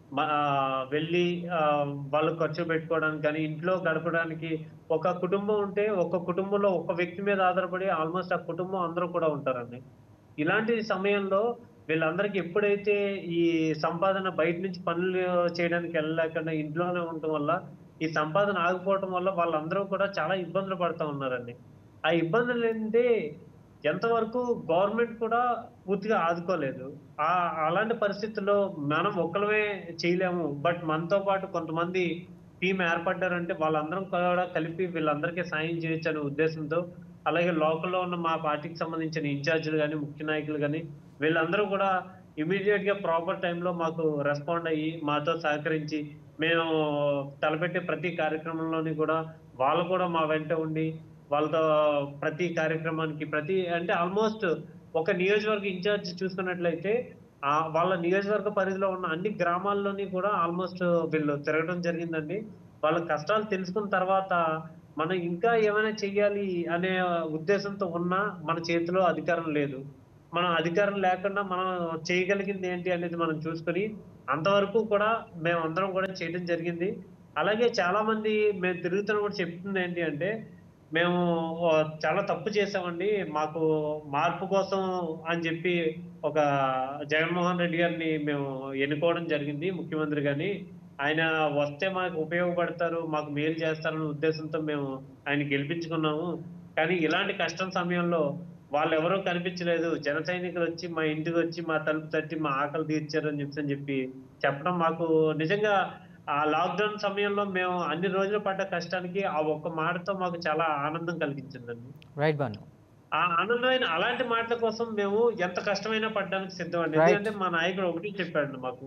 మ- ఆ, వెళ్ళి ఆ, వాళ్ళు ఖర్చు పెట్టుకోవడానికి కానీ ఇంట్లో గడపడానికి ఒక కుటుంబం ఉంటే ఒక కుటుంబంలో ఒక వ్యక్తి మీద ఆధారపడి ఆల్మోస్ట్ ఆ కుటుంబం అందరూ కూడా ఉంటారండి ఇలాంటి సమయంలో వీళ్ళందరికీ ఎప్పుడైతే ఈ సంపాదన బయట నుంచి పనులు చేయడానికి వెళ్ళలేకుండా ఇంట్లోనే ఉండటం వల్ల ఈ సంపాదన ఆగిపోవటం వల్ల వాళ్ళందరూ కూడా చాలా ఇబ్బందులు పడుతూ ఉన్నారండి ఆ ఇబ్బందులు ఏంటంటే ఎంతవరకు గవర్నమెంట్ కూడా పూర్తిగా ఆదుకోలేదు ఆ అలాంటి పరిస్థితుల్లో మనం ఒక్కలమే చేయలేము బట్ మనతో పాటు కొంతమంది టీం ఏర్పడ్డారంటే వాళ్ళందరం కూడా కలిపి వీళ్ళందరికీ సాయం చేయొచ్చు అనే ఉద్దేశంతో అలాగే లోకల్లో ఉన్న మా పార్టీకి సంబంధించిన ఇన్ఛార్జీలు కానీ ముఖ్య నాయకులు కానీ వీళ్ళందరూ కూడా ఇమీడియట్ గా ప్రాపర్ టైంలో మాకు రెస్పాండ్ అయ్యి మాతో సహకరించి మేము తలపెట్టే ప్రతి కార్యక్రమంలోని కూడా వాళ్ళు కూడా మా వెంట ఉండి వాళ్ళతో ప్రతి కార్యక్రమానికి ప్రతి అంటే ఆల్మోస్ట్ ఒక నియోజకవర్గ ఇన్ఛార్జ్ చూసుకున్నట్లయితే ఆ వాళ్ళ నియోజకవర్గ పరిధిలో ఉన్న అన్ని గ్రామాల్లోని కూడా ఆల్మోస్ట్ వీళ్ళు తిరగడం జరిగిందండి వాళ్ళ కష్టాలు తెలుసుకున్న తర్వాత మనం ఇంకా ఏమైనా చెయ్యాలి అనే ఉద్దేశంతో ఉన్నా మన చేతిలో అధికారం లేదు మనం అధికారం లేకుండా మనం చేయగలిగింది ఏంటి అనేది మనం చూసుకొని అంతవరకు కూడా మేము అందరం కూడా చేయడం జరిగింది అలాగే చాలా మంది మేము తిరుగుతున్నప్పుడు చెప్తుంది ఏంటి అంటే మేము ఆ, చాలా తప్పు చేసామండి మాకు మార్పు కోసం అని చెప్పి ఒక జగన్మోహన్ రెడ్డి గారిని మేము ఎన్నుకోవడం జరిగింది ముఖ్యమంత్రి గారిని ఆయన వస్తే మాకు ఉపయోగపడతారు మాకు మేలు చేస్తారనే ఉద్దేశంతో మేము ఆయన గెలిపించుకున్నాము కానీ ఇలాంటి కష్టం సమయంలో వాళ్ళు ఎవరూ కనిపించలేదు జన సైనికులు వచ్చి మా ఇంటికి వచ్చి మా తలుపు తట్టి మా ఆకలి తీర్చారు అని చెప్పి అని చెప్పి చెప్పడం మాకు నిజంగా ఆ లాక్డౌన్ సమయంలో మేము అన్ని రోజులు పడ్డ కష్టానికి ఆ ఒక్క మాటతో మాకు చాలా ఆనందం కలిగించిందండి రైట్ బాను ఆ ఆనందమైన అలాంటి మాటల కోసం మేము ఎంత కష్టమైనా పడ్డానికి సిద్ధం అండి Right. ఎందుకంటే మా నాయకుడు ఒకటి చెప్పాడు మాకు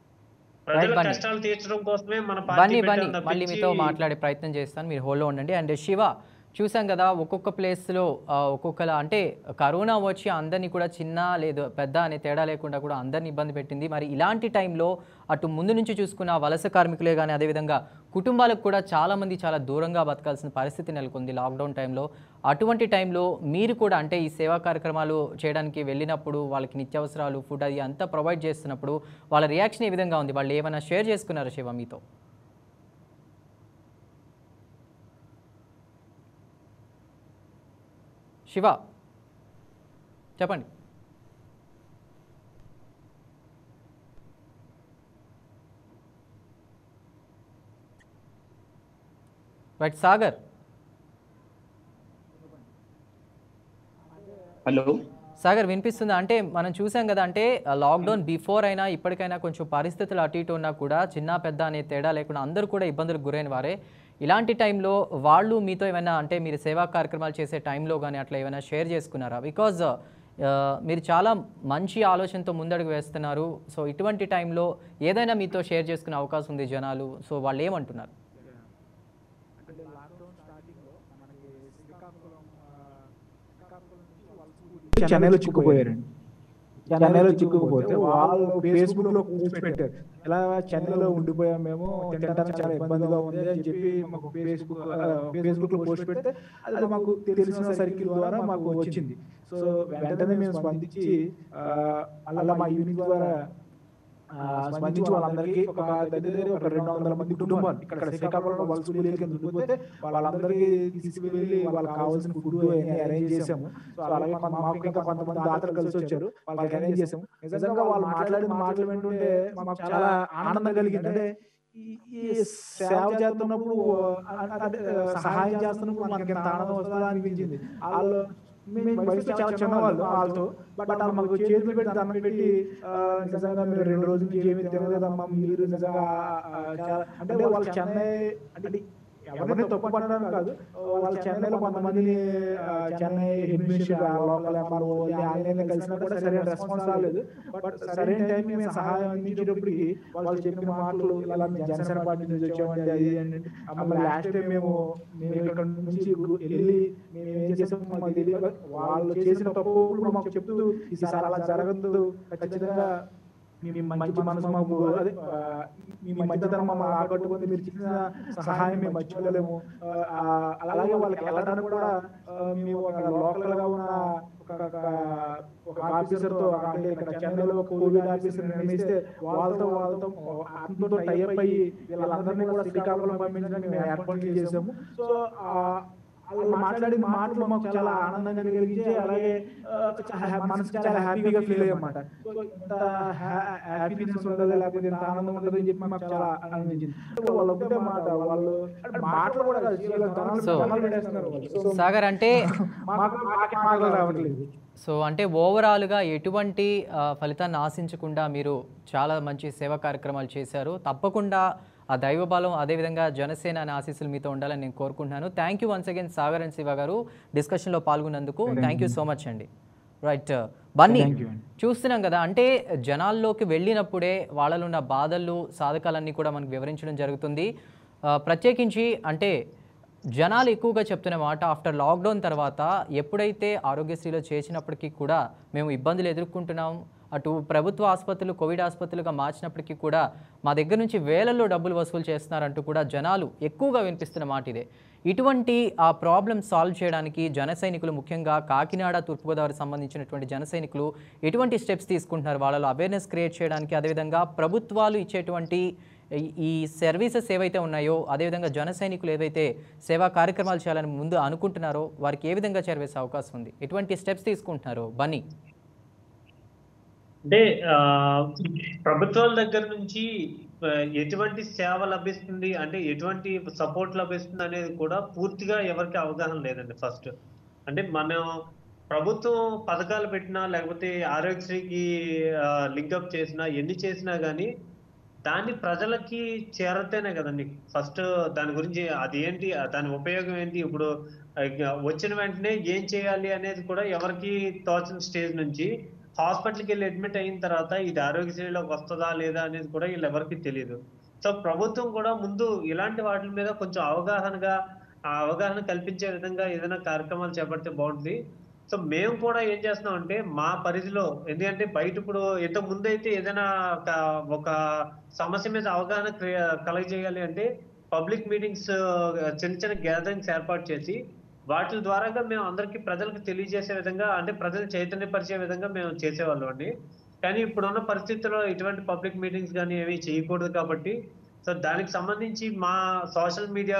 ప్రజల Bunny. కష్టాలు తీర్చడం కోసమే మన బన్నీ పార్టీ బన్నీ పెట్టాం మళ్ళీ మీతో తప్పించి మాట్లాడే ప్రయత్నం చేస్తాను మీరు హోల్లో ఉండండి అండ్ శివ చూసాం కదా ఒక్కొక్క ప్లేస్లో ఒక్కొక్కలా అంటే కరోనా వచ్చి అందరినీ కూడా చిన్న లేదు పెద్ద అనే తేడా లేకుండా కూడా అందరిని ఇబ్బంది పెట్టింది మరి ఇలాంటి టైంలో అటు ముందు నుంచి చూసుకున్న వలస కార్మికులే కానీ అదేవిధంగా కుటుంబాలకు కూడా చాలామంది చాలా దూరంగా బతకాల్సిన పరిస్థితి నెలకొంది లాక్డౌన్ టైంలో అటువంటి టైంలో మీరు కూడా అంటే ఈ సేవా కార్యక్రమాలు చేయడానికి వెళ్ళినప్పుడు వాళ్ళకి నిత్యావసరాలు ఫుడ్ అది అంతా ప్రొవైడ్ చేస్తున్నప్పుడు వాళ్ళ రియాక్షన్ ఏ విధంగా ఉంది వాళ్ళు ఏమైనా షేర్ చేసుకున్నారా శివ మీతో శివ చెప్పండి రైట్ సాగర్ హలో సాగర్ వినిపిస్తుందా అంటే మనం చూసాం కదా అంటే లాక్డౌన్ బిఫోర్ అయినా ఇప్పటికైనా కొంచెం పరిస్థితులు అటు ఇటు ఉన్నా కూడా చిన్న పెద్ద అనే తేడా లేకుండా అందరూ కూడా ఇబ్బందులకు గురైన వారే ఇలాంటి టైంలో వాళ్ళు మీతో ఏమైనా అంటే మీరు సేవా కార్యక్రమాలు చేసే టైంలో కానీ అట్లా ఏమైనా షేర్ చేసుకున్నారా బికాజ్ మీరు చాలా మంచి ఆలోచనతో ముందడుగు వేస్తున్నారు సో ఇటువంటి టైంలో ఏదైనా మీతో షేర్ చేసుకునే అవకాశం ఉంది జనాలు సో వాళ్ళు ఏమంటున్నారు అంటే లాక్డౌన్ స్టార్టింగ్ లో మనకి శ్రీకాకుళం ఆ, శ్రీకాకుళం నుంచి వలస చెన్నైలో చిక్కుపోయారండి చెన్నైలో చిక్కుకుపోతే వాళ్ళు ఫేస్బుక్ లో పోస్ట్ పెట్టారు ఇలా చెన్నైలో ఉండిపోయాం మేము తినడానికి చాలా ఇబ్బందిగా ఉంది అని చెప్పి మాకు ఫేస్బుక్ ఫేస్బుక్ లో పోస్ట్ పెడితే అది మాకు తెలిసిన సర్కిల్ ద్వారా మాకు వచ్చింది సో వెంటనే మేము స్పందించి ఆ, అలా మా యూనిట్ ద్వారా ఆ, స్పందించి వాళ్ళందరికీ ఒక దగ్గర దగ్గర ఒక రెండు వందల మంది కుటుంబాలు ఇక్కడ శ్రీకాకుళంలో వలస కూలీల కింద ఉండిపోతే వాళ్ళందరికీ తీసుకువెళ్ళి వాళ్ళకి కావాల్సిన ఫుడ్ అన్ని అరేంజ్ చేసాము సో అలాగే మన మాకు ఇంకా కొంతమంది దాతలు కలిసి వచ్చారు వాళ్ళకి అరేంజ్ చేసాము నిజంగా వాళ్ళు మాట్లాడిన మాటలు వింటుంటే మాకు చాలా ఆనందం కలిగింది అంటే ఈ- ఈ సేవ చేస్తున్నప్పుడు అ- అ- అంటే సహాయం చేస్తున్నప్పుడు మనకి ఎంత ఆనందం వస్తుందా అనిపించింది వాళ్ళు మేము వయసులో చాలా చిన్నవాళ్ళు వాళ్ళతో బట్ వాళ్ళు మాకు చేతులు పెట్టి దండం పెట్టి ఆ, నిజంగా మీరు రెండు రోజుల నుంచి ఏమీ తినలేదమ్మా మీరు నిజంగా ఆ, చాలా అంటే వాళ్ళు చెన్నై అంటే ఎవరిని తప్పు పడడం కాదు వాళ్ళు చెన్నైలో కొంతమందిని ఆ, చెన్నై అడ్మినిస్ట్రేషన్ లోకల్ ఎంఆర్ఓ ఆయన కలిసినా కూడా సరైన రెస్పాన్స్ రాలేదు బట్ సరైన టైం మేము సహాయం అందించేటప్పటికి వాళ్ళు చెప్పిన మాటలు ఇలా మేము జనసేన పార్టీ నుంచి వచ్చామండి అది అని మమ్మల్ని లాస్ట్ టైం మేము మేము ఇక్కడ నుంచి వెళ్ళి మేము ఏం చేసామో మాకు తెలియదు వాళ్ళు చేసిన తప్పులు మాకు చెప్తూ ఈసారి అలా జరగదు ఖచ్చితంగా మీ మంచి మనసు మాకు అదే ఆ, మీ మంచితనం మమ్మల్ని ఆకట్టుకుంది మీరు చేసిన సహాయం మేము మర్చిపోలేము ఆ, అలాగే వాళ్ళకి వెళ్ళడానికి కూడా ఆ, మేము ఒక లోకల్ గా ఉన్న ఒక ఒక ఆఫీసర్ తో అంటే ఇక్కడ చెన్నైలో కోవిడ్ ఆఫీసర్ నియమిస్తే వాళ్ళతో వాళ్ళతో అతనితో టైప్ అయ్యి వీళ్ళందరినీ కూడా శ్రీకాకుళం పంపించడానికి మేము ఏర్పాట్లు చేసాము సో ఆ వాళ్ళు మాట్లాడిన మాటలు మాకు చాలా ఆనందంగా కలిగించి అలాగే ఆ, చా- హ్యా- మనసుకి చాలా హ్యాపీగా ఫీల్ అయ్యమాట సో ఇంత హ్యాపీనెస్ ఉండదు లేకపోతే ఇంత ఆనందం ఉండదు అని చెప్పి మాకు చాలా అనిపించింది వాళ్ళు ఒకటే మాట వాళ్ళు అంటే మాటలు కూడా కాదు, చాలా ధనాలు So- ధనాలు పెట్టేస్తున్నారు వాళ్ళు. సో సాగర్ అంటే మాకు మాకే మాటలు రావట్లేదు సో అంటే ఓవరాల్గా ఎటువంటి ఆ, ఫలితాన్ని ఆశించకుండా మీరు చాలా మంచి సేవా కార్యక్రమాలు చేశారు తప్పకుండా ఆ దైవ బలం అదేవిధంగా జనసేన అనే ఆశీస్సులు మీతో ఉండాలని నేను కోరుకుంటున్నాను thank you once again Sagar and Shiva గారు డిస్కషన్లో పాల్గొన్నందుకు థ్యాంక్ యూ సో మచ్ అండి రైట్ బన్నీ Thank you అండి. చూస్తున్నాం కదా అంటే జనాల్లోకి వెళ్ళినప్పుడే వాళ్ళలో ఉన్న బాధలు సాధకాలన్నీ కూడా మనకు వివరించడం జరుగుతుంది ఆ, ప్రత్యేకించి అంటే జనాలు ఎక్కువగా చెప్తున్న మాట ఆఫ్టర్ లాక్డౌన్ తర్వాత ఎప్పుడైతే ఆరోగ్యశ్రీలో చేసినప్పటికీ కూడా మేము ఇబ్బందులు ఎదుర్కొంటున్నాం అటు ప్రభుత్వ ఆసుపత్రులు కోవిడ్ ఆసుపత్రులుగా మార్చినప్పటికీ కూడా మా దగ్గర నుంచి వేలల్లో డబ్బులు వసూలు చేస్తున్నారంటూ కూడా జనాలు ఎక్కువగా వినిపిస్తున్న మాట ఇదే ఇటువంటి ఆ ప్రాబ్లమ్ సాల్వ్ చేయడానికి జన సైనికులు ముఖ్యంగా కాకినాడ తూర్పుగోదావరి సంబంధించినటువంటి జన సైనికులు ఎటువంటి స్టెప్స్ తీసుకుంటున్నారు వాళ్ళలో అవేర్నెస్ క్రియేట్ చేయడానికి అదేవిధంగా ప్రభుత్వాలు ఇచ్చేటువంటి ఈ- ఈ సర్వీసెస్ ఏవైతే ఉన్నాయో అదేవిధంగా జన సైనికులు ఏవైతే సేవా కార్యక్రమాలు చేయాలని ముందు అనుకుంటున్నారో వారికి ఏ విధంగా చేరవేసే అవకాశం ఉంది ఎటువంటి స్టెప్స్ తీసుకుంటున్నారు బన్నీ అంటే ఆ, ప్రభుత్వాల దగ్గర నుంచి ఆ, ఎటువంటి సేవ లభిస్తుంది అంటే ఎటువంటి సపోర్ట్ లభిస్తుంది అనేది కూడా పూర్తిగా ఎవరికి అవగాహన లేదండి ఫస్ట్ అంటే మనం ప్రభుత్వం పథకాలు పెట్టినా లేకపోతే ఆరోగ్యశ్రీకి లింకప్ చేసినా ఎన్ని చేసినా కానీ దాన్ని ప్రజలకి చేరతేనే కదండి ఫస్ట్ దాని గురించి అది ఏంటి దాని ఉపయోగం ఏంటి ఇప్పుడు ఇక వచ్చిన వెంటనే ఏం చేయాలి అనేది కూడా ఎవరికి తోచిన స్టేజ్ నుంచి హాస్పిటల్కి వెళ్ళి అడ్మిట్ అయిన తర్వాత ఇది ఆరోగ్యశ్రీలోకి వస్తుందా లేదా అనేది కూడా వీళ్ళు ఎవరికి తెలియదు సో ప్రభుత్వం కూడా ముందు ఇలాంటి వాటి మీద కొంచెం అవగాహనగా ఆ అవగాహన కల్పించే విధంగా ఏదైనా కార్యక్రమాలు చేపడితే బాగుంటుంది సో మేము కూడా ఏం చేస్తున్నాం అంటే మా పరిధిలో ఎందుకంటే బయట ఇప్పుడు ఇంతకు ముందు అయితే ఏదైనా ఒక ఒక సమస్య మీద అవగాహన క్రియ- కలగజేయాలి అంటే పబ్లిక్ మీటింగ్స్ చిన్న చిన్న గ్యాదరింగ్స్ ఏర్పాటు చేసి వాటి ద్వారాగా మేము అందరికి ప్రజలకు తెలియజేసే విధంగా అంటే ప్రజలు చైతన్యపరిచే విధంగా మేము చేసేవాళ్ళం అండి కానీ ఇప్పుడున్న పరిస్థితుల్లో ఇటువంటి పబ్లిక్ మీటింగ్స్ కానీ ఏమీ చేయకూడదు కాబట్టి సో దానికి సంబంధించి మా సోషల్ మీడియా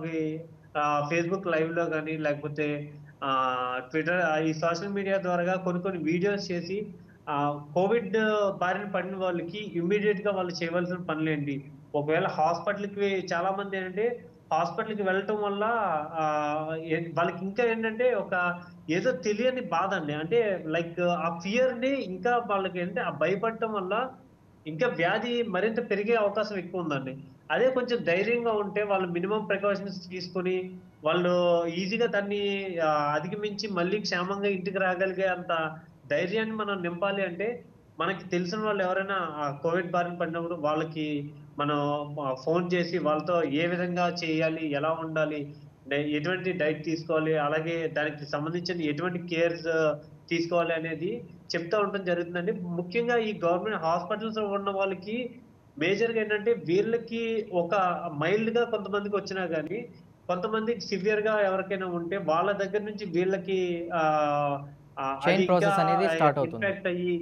ఫేస్బుక్ లైవ్ లో కానీ లేకపోతే ట్విట్టర్ ఈ సోషల్ మీడియా ద్వారా కొన్ని కొన్ని వీడియోస్ చేసి కోవిడ్ బారిన పడిన వాళ్ళకి ఇమ్మీడియట్ గా వాళ్ళు చేయవలసిన పనులేంటి ఒకవేళ hospital కి చాలా మంది ఏంటంటే hospital కి వెళ్ళటం వల్ల ఆ, ఏ- వాళ్ళకి ఇంకా ఏంటంటే ఒక ఏదో తెలియని బాధ అండి అంటే లైక్ ఆ ఫియర్ ని ఇంకా వాళ్ళకి ఏంటంటే ఆ భయపడటం వల్ల ఇంకా వ్యాధి మరింత పెరిగే అవకాశం ఎక్కువ ఉందండి అదే కొంచెం ధైర్యంగా ఉంటే వాళ్ళు మినిమం ప్రికాషన్స్ తీసుకొని వాళ్ళు ఈజీగా దాన్ని ఆ, అధిగమించి మళ్ళీ క్షేమంగా ఇంటికి రాగలిగే అంత ధైర్యాన్ని మనం నింపాలి అంటే మనకి తెలిసిన వాళ్ళు ఎవరైనా కోవిడ్ బారిన పడినప్పుడు వాళ్ళకి మనం ఫోన్ చేసి వాళ్ళతో ఏ విధంగా చేయాలి ఎలా ఉండాలి డై- ఎటువంటి డైట్ తీసుకోవాలి అలాగే దానికి సంబంధించిన ఎటువంటి కేర్స్ తీసుకోవాలి అనేది చెప్తా ఉండడం జరుగుతుందండి ముఖ్యంగా ఈ గవర్నమెంట్ హాస్పిటల్స్ ఉన్న వాళ్ళకి మేజర్ గా ఏంటంటే వీళ్ళకి ఒక మైల్డ్ గా కొంతమందికి వచ్చినా కానీ కొంతమందికి సివియర్ గా ఎవరికైనా ఉంటే వాళ్ళ దగ్గర నుంచి వీళ్ళకి ఆ, ఆ, Chain అది process ఇంకా అనేది start అవుతుంది. impact అయ్యి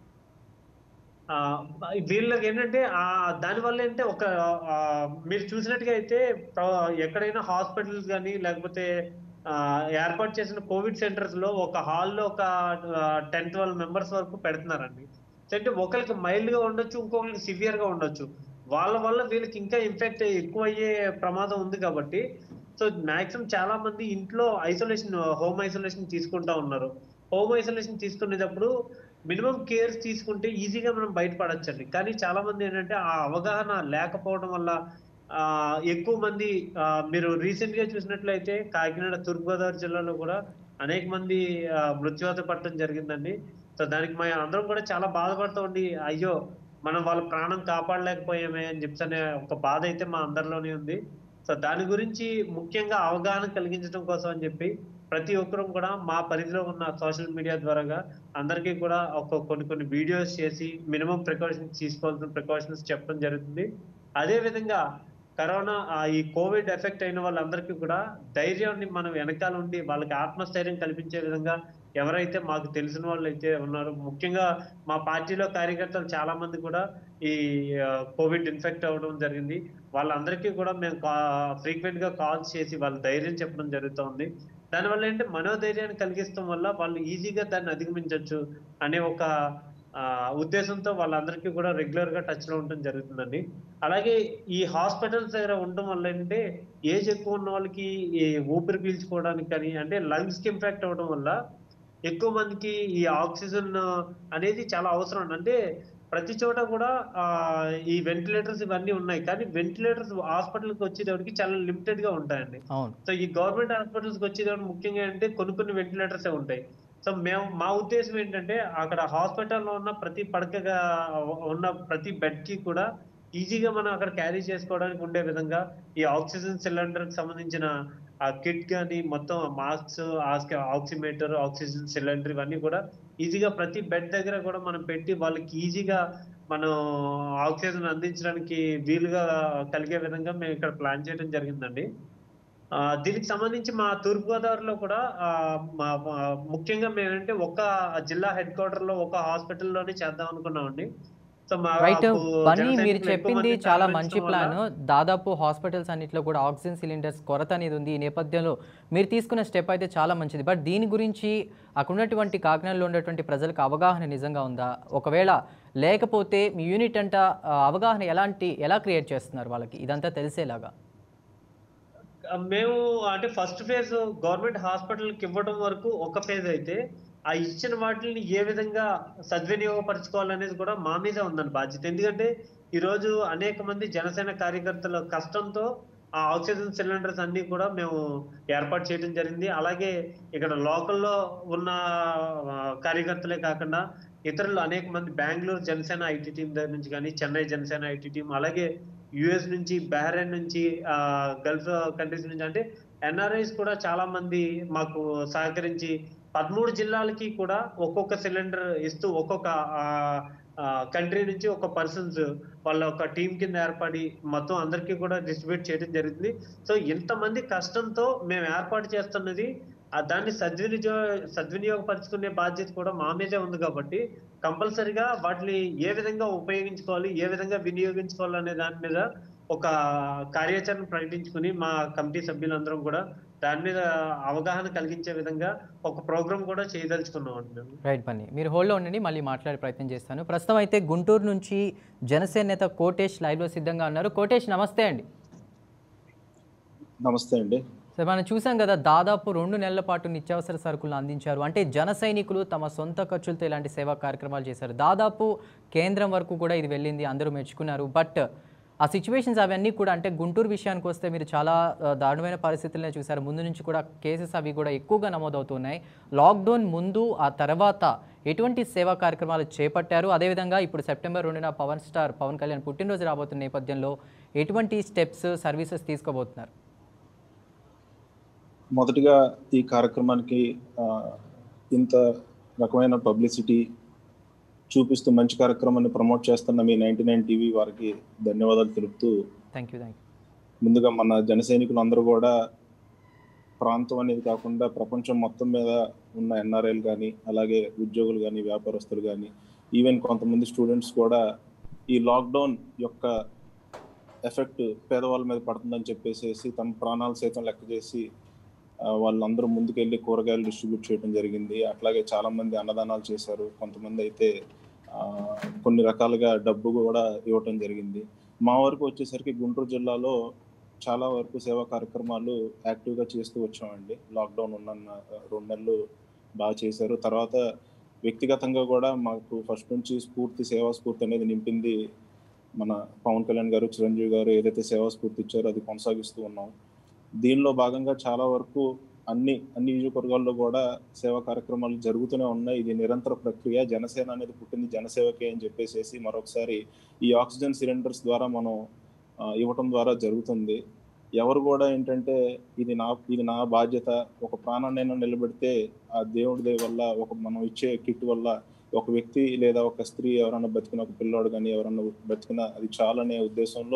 ఆ, వీళ్ళకి ఏంటంటే ఆ దాని వల్ల ఏంటంటే ఒక ఆ, మీరు చూసినట్టుగా అయితే ప్ర- ఎక్కడైనా హాస్పిటల్స్ కానీ లేకపోతే ఆ, ఏర్పాటు చేసిన కోవిడ్ సెంటర్స్ లో ఒక హాల్లో ఒక టెన్ ట్వెల్వ్ మెంబర్స్ వరకు పెడుతున్నారండి సో అంటే ఒకరికి మైల్డ్ గా ఉండొచ్చు ఇంకొకరికి సివియర్ గా ఉండొచ్చు వాళ్ళ వల్ల వీళ్ళకి ఇంకా ఇన్ఫెక్ట్ ఎక్కువ అయ్యే ప్రమాదం ఉంది కాబట్టి సో మాక్సిమం చాలా మంది ఇంట్లో ఐసోలేషన్ హోమ్ ఐసోలేషన్ తీసుకుంటా ఉన్నారు హోమ్ ఐసోలేషన్ తీసుకునేటప్పుడు మినిమం కేర్స్ తీసుకుంటే ఈజీగా మనం బయటపడచ్చండి కానీ చాలా మంది ఏంటంటే ఆ అవగాహన లేకపోవడం వల్ల ఆ ఎక్కువ మంది ఆ, మీరు రీసెంట్ గా చూసినట్లయితే కాకినాడ తూర్పుగోదావరి జిల్లాలో కూడా అనేక మంది ఆ, మృత్యువాత పడటం జరిగిందండి సో దానికి మా అందరం కూడా చాలా బాధపడుతూ ఉండి అయ్యో మనం వాళ్ళ ప్రాణం కాపాడలేకపోయామే అని చెప్పి అనే ఒక బాధ అయితే మా అందరిలోనే ఉంది సో దాని గురించి ముఖ్యంగా అవగాహన కలిగించడం కోసం అని చెప్పి ప్రతి ఒక్కరూ కూడా మా పరిధిలో ఉన్న సోషల్ మీడియా ద్వారాగా అందరికీ కూడా ఒక కొన్ని కొన్ని వీడియోస్ చేసి మినిమం ప్రికాషన్స్ తీసుకోవాల్సిన ప్రికాషన్స్ చెప్పడం జరుగుతుంది అదే విధంగా కరోనా ఆ, ఈ కోవిడ్ ఎఫెక్ట్ అయిన వాళ్ళందరికీ కూడా ధైర్యాన్ని మనం వెనకాల ఉండి వాళ్ళకి ఆత్మస్థైర్యం కల్పించే విధంగా ఎవరైతే మాకు తెలిసిన వాళ్ళు అయితే ఉన్నారో ముఖ్యంగా మా పార్టీలో కార్యకర్తలు చాలా మంది కూడా ఈ ఆ, కోవిడ్ ఇన్ఫెక్ట్ అవ్వడం జరిగింది వాళ్ళందరికీ కూడా మేము ఫ్రీక్వెంట్ గా కాల్స్ చేసి వాళ్ళ ధైర్యం చెప్పడం జరుగుతుంది దానివల్ల ఏంటంటే మనోధైర్యాన్ని కలిగిస్తాం వల్ల వాళ్ళు ఈజీగా దాన్ని అధిగమించవచ్చు అనే ఒక ఆ, ఉద్దేశంతో వాళ్ళందరికీ కూడా రెగ్యులర్ గా టచ్ లో ఉండడం జరుగుతుందండి అలాగే ఈ హాస్పిటల్స్ దగ్గర ఉండడం వల్ల ఏంటంటే ఏజ్ ఎక్కువ ఉన్న వాళ్ళకి ఈ ఊపిరి పీల్చుకోవడానికి కానీ అంటే లంగ్స్ కి ఇంపాక్ట్ అవ్వడం వల్ల ఎక్కువ మందికి ఈ ఆక్సిజన్ అనేది చాలా అవసరం అండి. అంటే ప్రతి చోట కూడా ఆ ఈ వెంటిలేటర్స్ ఇవన్నీ ఉన్నాయి కానీ వెంటిలేటర్స్ హాస్పిటల్కి వచ్చేటప్పటికి చాలా లిమిటెడ్ గా ఉంటాయండి అవును సో ఈ గవర్నమెంట్ హాస్పిటల్స్ కి వచ్చేటప్పుడు ముఖ్యంగా అంటే కొన్ని కొన్ని వెంటిలేటర్స్ ఉంటాయి సో మేము మా ఉద్దేశం ఏంటంటే అక్కడ హాస్పిటల్లో ఉన్న ప్రతి పడకగా ఉన్న ప్రతి బెడ్ కి కూడా ఈజీగా మనం అక్కడ క్యారీ చేసుకోవడానికి ఉండే విధంగా ఈ ఆక్సిజన్ సిలిండర్ కి సంబంధించిన ఆ కిట్ కానీ మొత్తం మాస్క్స్ ఆక్సిమీటర్ ఆక్సిజన్ సిలిండర్ ఇవన్నీ కూడా ఈజీగా ప్రతి బెడ్ దగ్గర కూడా మనం పెట్టి వాళ్ళకి ఈజీగా మనం ఆక్సిజన్ అందించడానికి వీలుగా కలిగే విధంగా మేము ఇక్కడ ప్లాన్ చేయడం జరిగిందండి ఆ, దీనికి సంబంధించి మా తూర్పుగోదావరిలో కూడా ఆ, మా మా- ముఖ్యంగా మేమంటే ఒక జిల్లా హెడ్ క్వార్టర్ లో ఒక హాస్పిటల్లోనే చేద్దాం అనుకున్నామండి సో మా రైట్ మాకు బన్నీ జన మీరు సైనికులు ఎక్కువ చెప్పింది మంది చాలా సహకరించడం మంచి వల్ల- ప్లాన్ దాదాపు హాస్పిటల్స్ అన్నిట్లో కూడా ఆక్సిజన్ సిలిండర్స్ కొరత అనేది ఉంది ఈ నేపథ్యంలో మీరు తీసుకున్న స్టెప్ అయితే చాలా మంచిది బట్ దీని గురించి అక్కడ ఉన్నటువంటి కాకినాడలో ఉన్నటువంటి ప్రజలకు అవగాహన నిజంగా ఉందా ఒకవేళ లేకపోతే మీ యూనిట్ అంట ఆ, అవగాహన ఎలాంటి ఎలా క్రియేట్ చేస్తున్నారు వాళ్ళకి ఇదంతా తెలిసేలాగా మేము అంటే ఫస్ట్ ఫేజ్ గవర్నమెంట్ హాస్పిటల్ కి ఇవ్వడం వరకు ఒక ఫేజ్ అయితే ఆ ఇచ్చిన వాటిని ఏ విధంగా సద్వినియోగపరచుకోవాలనేది కూడా మా మీద ఉందండి బాధ్యత ఎందుకంటే ఈ రోజు అనేక మంది జనసేన కార్యకర్తల కష్టంతో ఆ ఆక్సిజన్ సిలిండర్స్ అన్ని కూడా మేము ఏర్పాటు చేయడం జరిగింది అలాగే ఇక్కడ లోకల్లో ఉన్న ఆ, కార్యకర్తలే కాకుండా ఇతరులు అనేక మంది బెంగళూరు జనసేన ఐటీ టీం దగ్గర నుంచి కానీ చెన్నై జనసేన ఐటీ టీం అలాగే యుఎస్ నుంచి బహ్రెయిన్ నుంచి ఆ, గల్ఫ్ కంట్రీస్ నుంచి అంటే ఎన్ఆర్ఐస్ కూడా చాలా మంది మాకు సహకరించి పదమూడు జిల్లాలకి కూడా ఒక్కొక్క సిలిండర్ ఇస్తూ ఒక్కొక్క కంట్రీ నుంచి ఒక పర్సన్స్ వాళ్ళ ఒక టీం కింద ఏర్పడి మొత్తం అందరికీ కూడా డిస్ట్రిబ్యూట్ చేయడం జరుగుతుంది సో ఇంతమంది కష్టంతో మేము ఏర్పాటు చేస్తున్నది ఆ దాన్ని సద్వినియోగ సద్వినియోగపరచుకునే బాధ్యత కూడా మా మీదే ఉంది కాబట్టి కంపల్సరిగా వాటిని ఏ విధంగా ఉపయోగించుకోవాలి ఏ విధంగా వినియోగించుకోవాలి అనే దాని మీద ఒక కార్యాచరణ ప్రకటించుకుని మా కమిటీ సభ్యులందరం కూడా దాని మీద అవగాహన కలిగించే విధంగా ఒక ప్రోగ్రామ్ కూడా చేయదలుచుకున్నాం అండి మేము రైట్ బన్నీ మీరు హోల్డ్లో ఉండండి మళ్ళీ మాట్లాడే ప్రయత్నం చేస్తాను ప్రస్తుతం అయితే గుంటూరు నుంచి జనసేన నేత కోటేష్ లైవ్లో సిద్ధంగా ఉన్నారు కోటేష్ నమస్తే అండి నమస్తే అండి సరే మనం చూసాం కదా దాదాపు రెండు నెలల పాటు నిత్యావసర సరుకులను అందించారు అంటే జన సైనికులు తమ సొంత ఖర్చులతో ఇలాంటి సేవా కార్యక్రమాలు చేశారు దాదాపు కేంద్రం వరకు కూడా ఇది వెళ్ళింది అందరూ మెచ్చుకున్నారు బట్ ఆ సిచ్యువేషన్స్ అవన్నీ కూడా అంటే గుంటూరు విషయానికి వస్తే మీరు చాలా ఆ, దారుణమైన పరిస్థితులనే చూశారు ముందు నుంచి కూడా కేసెస్ అవి కూడా ఎక్కువగా నమోదవుతున్నాయి లాక్డౌన్ ముందు ఆ తర్వాత ఎటువంటి సేవా కార్యక్రమాలు చేపట్టారు అదేవిధంగా ఇప్పుడు సెప్టెంబర్ రెండున పవన్ స్టార్ పవన్ కళ్యాణ్ పుట్టినరోజు రాబోతున్న నేపథ్యంలో ఎటువంటి స్టెప్స్ సర్వీసెస్ తీసుకోబోతున్నారు మొదటిగా ఈ కార్యక్రమానికి ఆ, ఇంత రకమైన పబ్లిసిటీ చూపిస్తూ మంచి కార్యక్రమాన్ని ప్రమోట్ చేస్తున్న మీ నైన్టీ నైన్ టీవీ వారికి ధన్యవాదాలు తెలుపుతూ థ్యాంక్ యూ థ్యాంక్ యూ ముందుగా మన జన సైనికులు అందరూ కూడా ప్రాంతం అనేది కాకుండా ప్రపంచం మొత్తం మీద ఉన్న ఎన్ఆర్ఐలు కానీ అలాగే ఉద్యోగులు కానీ వ్యాపారస్తులు కానీ ఈవెన్ కొంతమంది స్టూడెంట్స్ కూడా ఈ లాక్డౌన్ యొక్క ఎఫెక్ట్ పేదవాళ్ళ మీద పడుతుందని చెప్పేసి తమ ప్రాణాలు సైతం లెక్క చేసి ఆ, వాళ్ళందరూ ముందుకెళ్ళి కూరగాయలు డిస్ట్రిబ్యూట్ చేయడం జరిగింది అట్లాగే చాలా మంది అన్నదానాలు చేశారు కొంతమంది అయితే ఆ, కొన్ని రకాలుగా డబ్బు కూడా ఇవ్వటం జరిగింది మా వరకు వచ్చేసరికి గుంటూరు జిల్లాలో చాలా వరకు సేవా కార్యక్రమాలు యాక్టివ్గా చేస్తూ వచ్చామండి లాక్డౌన్ ఉన్న రెండు నెలలు బాగా చేశారు తర్వాత వ్యక్తిగతంగా కూడా మాకు ఫస్ట్ నుంచి స్ఫూర్తి సేవా స్ఫూర్తి అనేది నింపింది మన పవన్ కళ్యాణ్ గారు చిరంజీవి గారు ఏదైతే సేవా స్ఫూర్తి ఇచ్చారో అది కొనసాగిస్తూ ఉన్నాం దీనిలో భాగంగా చాలా వరకు అన్ని అన్ని నియోజకవర్గాల్లో కూడా సేవా కార్యక్రమాలు జరుగుతూనే ఉన్నాయి ఇది నిరంతర ప్రక్రియ జనసేన అనేది పుట్టింది జనసేవకే అని చెప్పేసి మరొకసారి ఈ ఆక్సిజన్ సిలిండర్స్ ద్వారా మనం ఆ, ఇవ్వటం ద్వారా జరుగుతుంది ఎవరు కూడా ఏంటంటే ఇది నా ఇది నా బాధ్యత ఒక ప్రాణాన్నైనా నిలబెడితే ఆ దేవుడి దయ వల్ల ఒక మనం ఇచ్చే కిట్ వల్ల ఒక వ్యక్తి లేదా ఒక స్త్రీ ఎవరన్నా బతికిన ఒక పిల్లోడు కానీ ఎవరన్నా బతికిన అది చాలనే ఉద్దేశంలో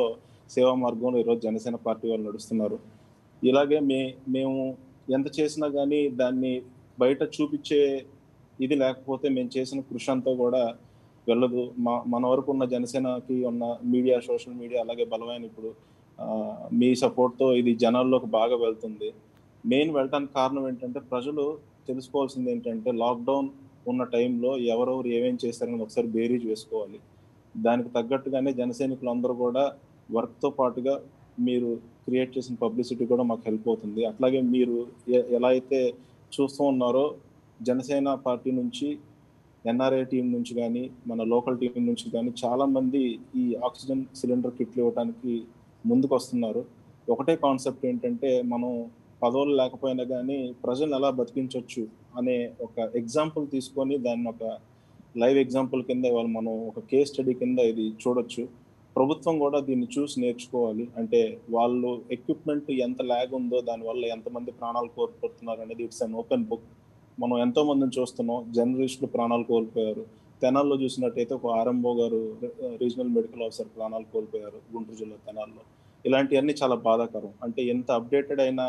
సేవా మార్గంలో ఈరోజు జనసేన పార్టీ వాళ్ళు నడుస్తున్నారు ఇలాగే మే మేము ఎంత చేసినా కానీ దాన్ని బయట చూపించే ఇది లేకపోతే మేము చేసిన కృషి అంతా కూడా వెళ్ళదు మా మన వరకు ఉన్న జనసేనకి ఉన్న మీడియా సోషల్ మీడియా అలాగే బలమైన ఇప్పుడు ఆ, మీ సపోర్ట్తో ఇది జనాల్లోకి బాగా వెళ్తుంది మెయిన్ వెళ్ళడానికి కారణం ఏంటంటే ప్రజలు తెలుసుకోవాల్సింది ఏంటంటే లాక్డౌన్ ఉన్న టైంలో ఎవరెవరు ఏమేం చేశారని ఒకసారి బేరీజ్ వేసుకోవాలి దానికి తగ్గట్టుగానే జన సైనికులు అందరూ కూడా వర్క్తో పాటుగా మీరు క్రియేట్ చేసిన పబ్లిసిటీ కూడా మాకు హెల్ప్ అవుతుంది అట్లాగే మీరు ఎ- ఎలా అయితే చూస్తూ ఉన్నారో జనసేన పార్టీ నుంచి ఎన్ఆర్ఐ టీం నుంచి కానీ మన లోకల్ టీం నుంచి కానీ చాలా మంది ఈ ఆక్సిజన్ సిలిండర్ కిట్లు ఇవ్వడానికి ముందుకు వస్తున్నారు ఒకటే కాన్సెప్ట్ ఏంటంటే మనం పదవులు లేకపోయినా కానీ ప్రజలను ఎలా బతికించవచ్చు అనే ఒక ఎగ్జాంపుల్ తీసుకొని దాన్ని ఒక లైవ్ ఎగ్జాంపుల్ కింద వాళ్ళు మనం ఒక కేస్ స్టడీ కింద ఇది చూడొచ్చు ప్రభుత్వం కూడా దీన్ని చూసి నేర్చుకోవాలి అంటే వాళ్ళు ఎక్విప్మెంట్ ఎంత ల్యాగ్ ఉందో దానివల్ల ఎంతమంది ప్రాణాలు కోల్పోతున్నారు అనేది ఇట్స్ అన్ ఓపెన్ బుక్ మనం ఎంతో మందిని చూస్తున్నాం జర్నలిస్టులు ప్రాణాలు కోల్పోయారు తెనాల్లో చూసినట్టయితే ఒక ఆర్ఎంఓ గారు రీజనల్ మెడికల్ ఆఫీసర్ ప్రాణాలు కోల్పోయారు గుంటూరు జిల్లా తెనాల్లో ఇలాంటివన్నీ చాలా బాధాకరం అంటే ఎంత అప్డేటెడ్ అయిన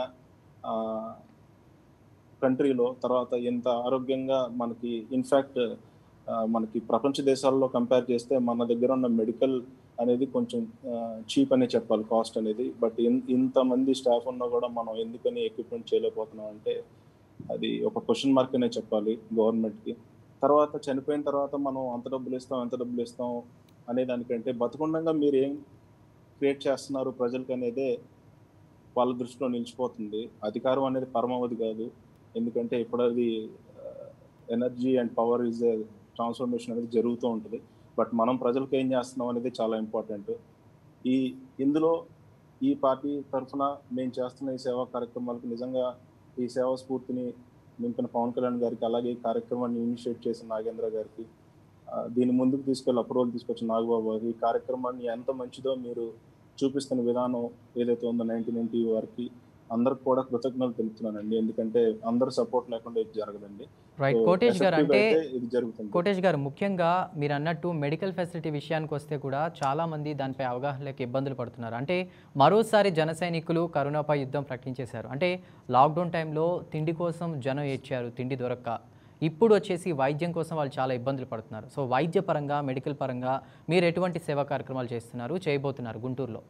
కంట్రీలో తర్వాత ఎంత ఆరోగ్యంగా మనకి ఇన్ఫ్యాక్ట్ మనకి ప్రపంచ దేశాల్లో కంపేర్ చేస్తే మన దగ్గర ఉన్న మెడికల్ అనేది కొంచెం చీప్ అనే చెప్పాలి కాస్ట్ అనేది బట్ ఇంతమంది స్టాఫ్ ఉన్నా కూడా మనం ఎందుకని ఎక్విప్మెంట్ చేయలేకపోతున్నాం అంటే అది ఒక క్వశ్చన్ మార్క్ అనే చెప్పాలి గవర్నమెంట్కి తర్వాత చనిపోయిన తర్వాత మనం అంత డబ్బులు ఇస్తాం ఎంత డబ్బులు ఇస్తాం అనే దానికంటే బతుకుండగా మీరు ఏం క్రియేట్ చేస్తున్నారు ప్రజలకు అనేదే వాళ్ళ దృష్టిలో నిలిచిపోతుంది అధికారం అనేది పరమావధి కాదు ఎందుకంటే ఇప్పుడు అది energy and power is transformation అనేది జరుగుతూ ఉంటుంది బట్ మనం ప్రజలకు ఏం చేస్తున్నాం అనేది చాలా ఇంపార్టెంట్ ఈ ఇందులో ఈ పార్టీ తరఫున మేము చేస్తున్న ఈ సేవా కార్యక్రమాలకు నిజంగా ఈ సేవా స్ఫూర్తిని నింపిన పవన్ కళ్యాణ్ గారికి అలాగే ఈ కార్యక్రమాన్ని ఇనిషియేట్ చేసిన నాగేంద్ర గారికి దీన్ని ముందుకు తీసుకెళ్ళి అప్రూవల్ తీసుకొచ్చిన నాగబాబు గారికి ఈ కార్యక్రమాన్ని ఎంత మంచిదో మీరు చూపిస్తున్న విధానం ఏదైతే ఉందో నైన్టీన్ నైన్టీ వారికి అందరికి కూడా కృతజ్ఞతలు తెలుపుతున్నానండి ఎందుకంటే అందరు సపోర్ట్ లేకుండా ఇది జరగదండి రైట్ కోటేష్ గారు అంటే ఇది జరుగుతుంది కోటేష్ గారు ముఖ్యంగా మీరు అన్నట్టు మెడికల్ ఫెసిలిటీ విషయానికి వస్తే కూడా చాలా మంది దానిపై అవగాహన లేక ఇబ్బందులు పడుతున్నారు అంటే మరోసారి జన సైనికులు కరోనాపై యుద్ధం ప్రకటించేశారు అంటే లాక్డౌన్ టైంలో తిండి కోసం జనం ఏడ్చారు తిండి దొరక్క ఇప్పుడు వచ్చేసి వైద్యం కోసం వాళ్ళు చాలా ఇబ్బందులు పడుతున్నారు సో వైద్య పరంగా మెడికల్ పరంగా మీరు ఎటువంటి సేవా కార్యక్రమాలు చేస్తున్నారు చేయబోతున్నారు గుంటూరులో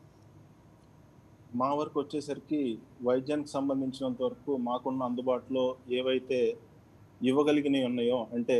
మా వరకు వచ్చేసరికి వైద్యానికి సంబంధించినంత వరకు మాకున్న అందుబాటులో ఏవైతే ఇవ్వగలిగినవి ఉన్నాయో అంటే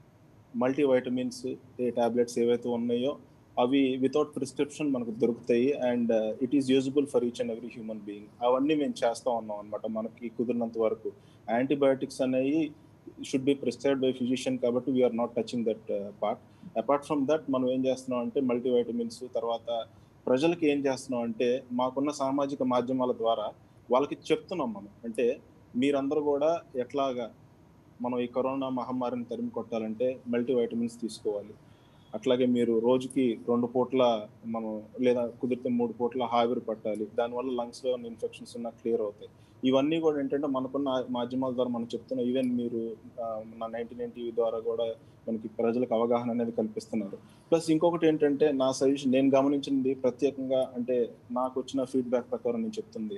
మల్టీ వైటమిన్స్ ఏ టాబ్లెట్స్ ఏవైతే ఉన్నాయో అవి వితౌట్ ప్రిస్క్రిప్షన్ మనకు దొరుకుతాయి and it is usable for each and every human being అవన్నీ మేము చేస్తూ ఉన్నాం అనమాట మనకి కుదిరినంత వరకు యాంటీబయాటిక్స్ అనేవి should be prescribe by physician కాబట్టి we're not touching that part apart from that మనం ఏం చేస్తున్నాం అంటే మల్టీ వైటమిన్స్ తర్వాత ప్రజలకి ఏం చేస్తున్నాం అంటే మాకున్న సామాజిక మాధ్యమాల ద్వారా వాళ్ళకి చెప్తున్నాం మనం అంటే మీరందరూ కూడా ఎట్లాగా మనం ఈ కరోనా మహమ్మారిని తరిమి కొట్టాలంటే మల్టీ వైటమిన్స్ తీసుకోవాలి అట్లాగే మీరు రోజుకి రెండు పూట్ల మనం లేదా కుదిరితే మూడు పూట్ల హావిరి పట్టాలి దానివల్ల లంగ్స్లో ఉన్న ఇన్ఫెక్షన్స్ ఉన్న క్లియర్ అవుతాయి ఇవన్నీ కూడా ఏంటంటే మనకున్న మాధ్యమాల ద్వారా మనం చెప్తున్న ఈవెన్ మీరు నా నైన్టీ నైన్ టీవీ ద్వారా కూడా మనకి ప్రజలకు అవగాహన అనేది కల్పిస్తున్నారు ప్లస్ ఇంకొకటి ఏంటంటే నా సజెషన్ నేను గమనించింది ప్రత్యేకంగా అంటే నాకు వచ్చిన ఫీడ్బ్యాక్ ప్రకారం నేను చెప్తుంది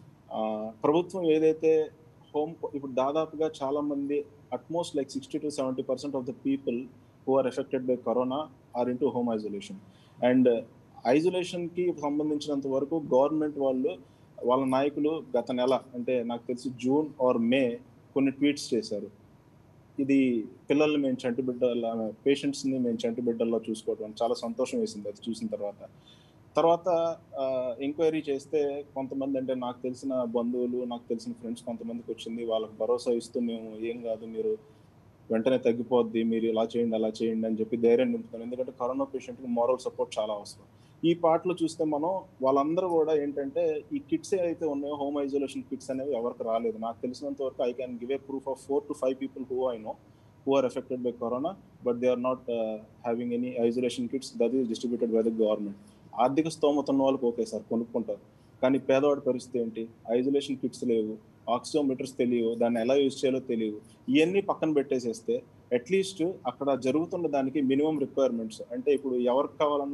ప్రభుత్వం ఏదైతే హోమ్ ఇప్పుడు దాదాపుగా చాలా మంది at most like sixty to seventy percent of the people who are affected by corona or in to home isolation and ఐసోలేషన్కి సంబంధించినంత వరకు గవర్నమెంట్ వాళ్ళు వాళ్ళ నాయకులు గత నెల అంటే నాకు తెలిసి జూన్ ఆర్ మే కొన్ని ట్వీట్స్ చేశారు ఇది పిల్లల్ని మేము చంటి బిడ్డల పేషెంట్స్ని మేము చంటి బిడ్డల్లో చూసుకోవడం చాలా సంతోషం వేసింది అది చూసిన తర్వాత తర్వాత ఎంక్వైరీ చేస్తే కొంతమంది అంటే నాకు తెలిసిన బంధువులు నాకు తెలిసిన ఫ్రెండ్స్ కొంతమందికి వచ్చింది వాళ్ళకి భరోసా ఇస్తూ మేము ఏం కాదు మీరు వెంటనే తగ్గిపోద్ది మీరు ఇలా చేయండి అలా చేయండి అని చెప్పి ధైర్యం నింపుతాను ఎందుకంటే కరోనా పేషెంట్కి మోరల్ సపోర్ట్ చాలా అవసరం ఈ పాటలో చూస్తే మనం వాళ్ళందరూ కూడా ఏంటంటే ఈ కిట్స్ అయితే ఉన్నాయో హోమ్ ఐసోలేషన్ కిట్స్ అనేవి ఎవరికి రాలేదు నాకు తెలిసినంత వరకు I can give a proof of four to five people who I know who are affected by corona but they are not having any isolation kits that is distributed by the government ఆర్థిక స్తోమత ఉన్న వాళ్ళకి ఓకే సార్ కొనుక్కుంటారు కానీ పేదవాడి పరిస్థితి ఏంటి ఐసోలేషన్ కిట్స్ లేవు ఆక్సిజోమీటర్స్ తెలియవు దాన్ని ఎలా యూజ్ చేయాలో తెలియవు ఇవన్నీ పక్కన పెట్టేసేస్తే అట్లీస్ట్ అక్కడ జరుగుతున్న దానికి మినిమం రిక్వైర్మెంట్స్ అంటే ఇప్పుడు ఎవరికి కావాలన్నా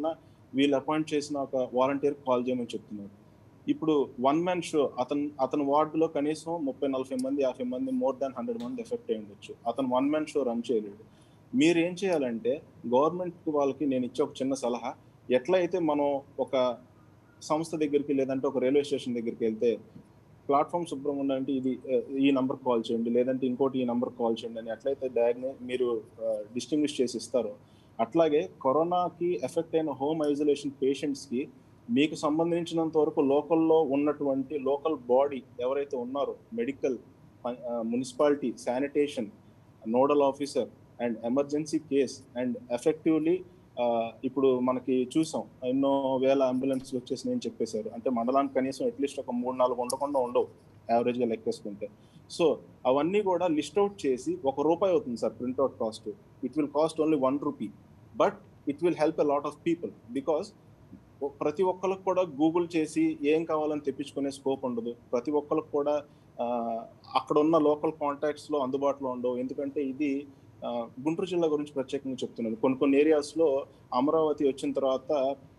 వీళ్ళు అపాయింట్ చేసిన ఒక వాలంటీర్ కాల్ చేయమని చెప్తున్నారు ఇప్పుడు వన్ మ్యాన్ షో అతను అతని వార్డులో కనీసం ముప్పై నలభై మంది యాభై మంది మోర్ దాన్ హండ్రెడ్ మంది ఎఫెక్ట్ అయి ఉండొచ్చు అతను వన్ మ్యాన్ షో రన్ చేయలేడు మీరు ఏం చేయాలంటే గవర్నమెంట్ వాళ్ళకి నేను ఇచ్చే ఒక చిన్న సలహా ఎట్లయితే మనం ఒక సంస్థ దగ్గరికి లేదంటే ఒక రైల్వే స్టేషన్ దగ్గరికి వెళ్తే ప్లాట్ఫామ్ శుభ్రం ఉండాలంటే ఇది ఆ, ఈ నంబర్ కాల్ చేయండి లేదంటే ఇంకోటి ఈ నంబర్ కాల్ చేయండి అని ఎట్లయితే డయాగ్నో మీరు డిస్టింగ్విష్ చేసి ఇస్తారో అట్లాగే కరోనాకి ఎఫెక్ట్ అయిన హోమ్ ఐసోలేషన్ పేషెంట్స్కి మీకు సంబంధించినంత వరకు లోకల్లో ఉన్నటువంటి లోకల్ బాడీ ఎవరైతే ఉన్నారో medical municipality sanitation nodal officer and emergency case and effectively ఇప్పుడు మనకి చూసాం ఎన్నో వేల అంబులెన్స్లు వచ్చేసి నేను చెప్పేశారు అంటే మండలానికి కనీసం అట్లీస్ట్ ఒక మూడు నాలుగు ఉండకుండా ఉండవు యావరేజ్గా లెక్కేసుకుంటే సో అవన్నీ కూడా లిస్ట్ అవుట్ చేసి ఒక రూపాయి అవుతుంది sir printout cost it will cost only one rupee but it will help a lot of people because ప్రతి ఒక్కరికి కూడా గూగుల్ చేసి ఏం కావాలని తెప్పించుకునే స్కోప్ ఉండదు ప్రతి ఒక్కరికి కూడా ఆ, అక్కడ ఉన్న లోకల్ కాంటాక్ట్స్ లో అందుబాటులో ఉండవు ఎందుకంటే ఇది ఆ, గుంటూరు జిల్లా గురించి ప్రత్యేకంగా చెప్తున్నాను కొన్ని కొన్ని ఏరియాస్ లో అమరావతి వచ్చిన తర్వాత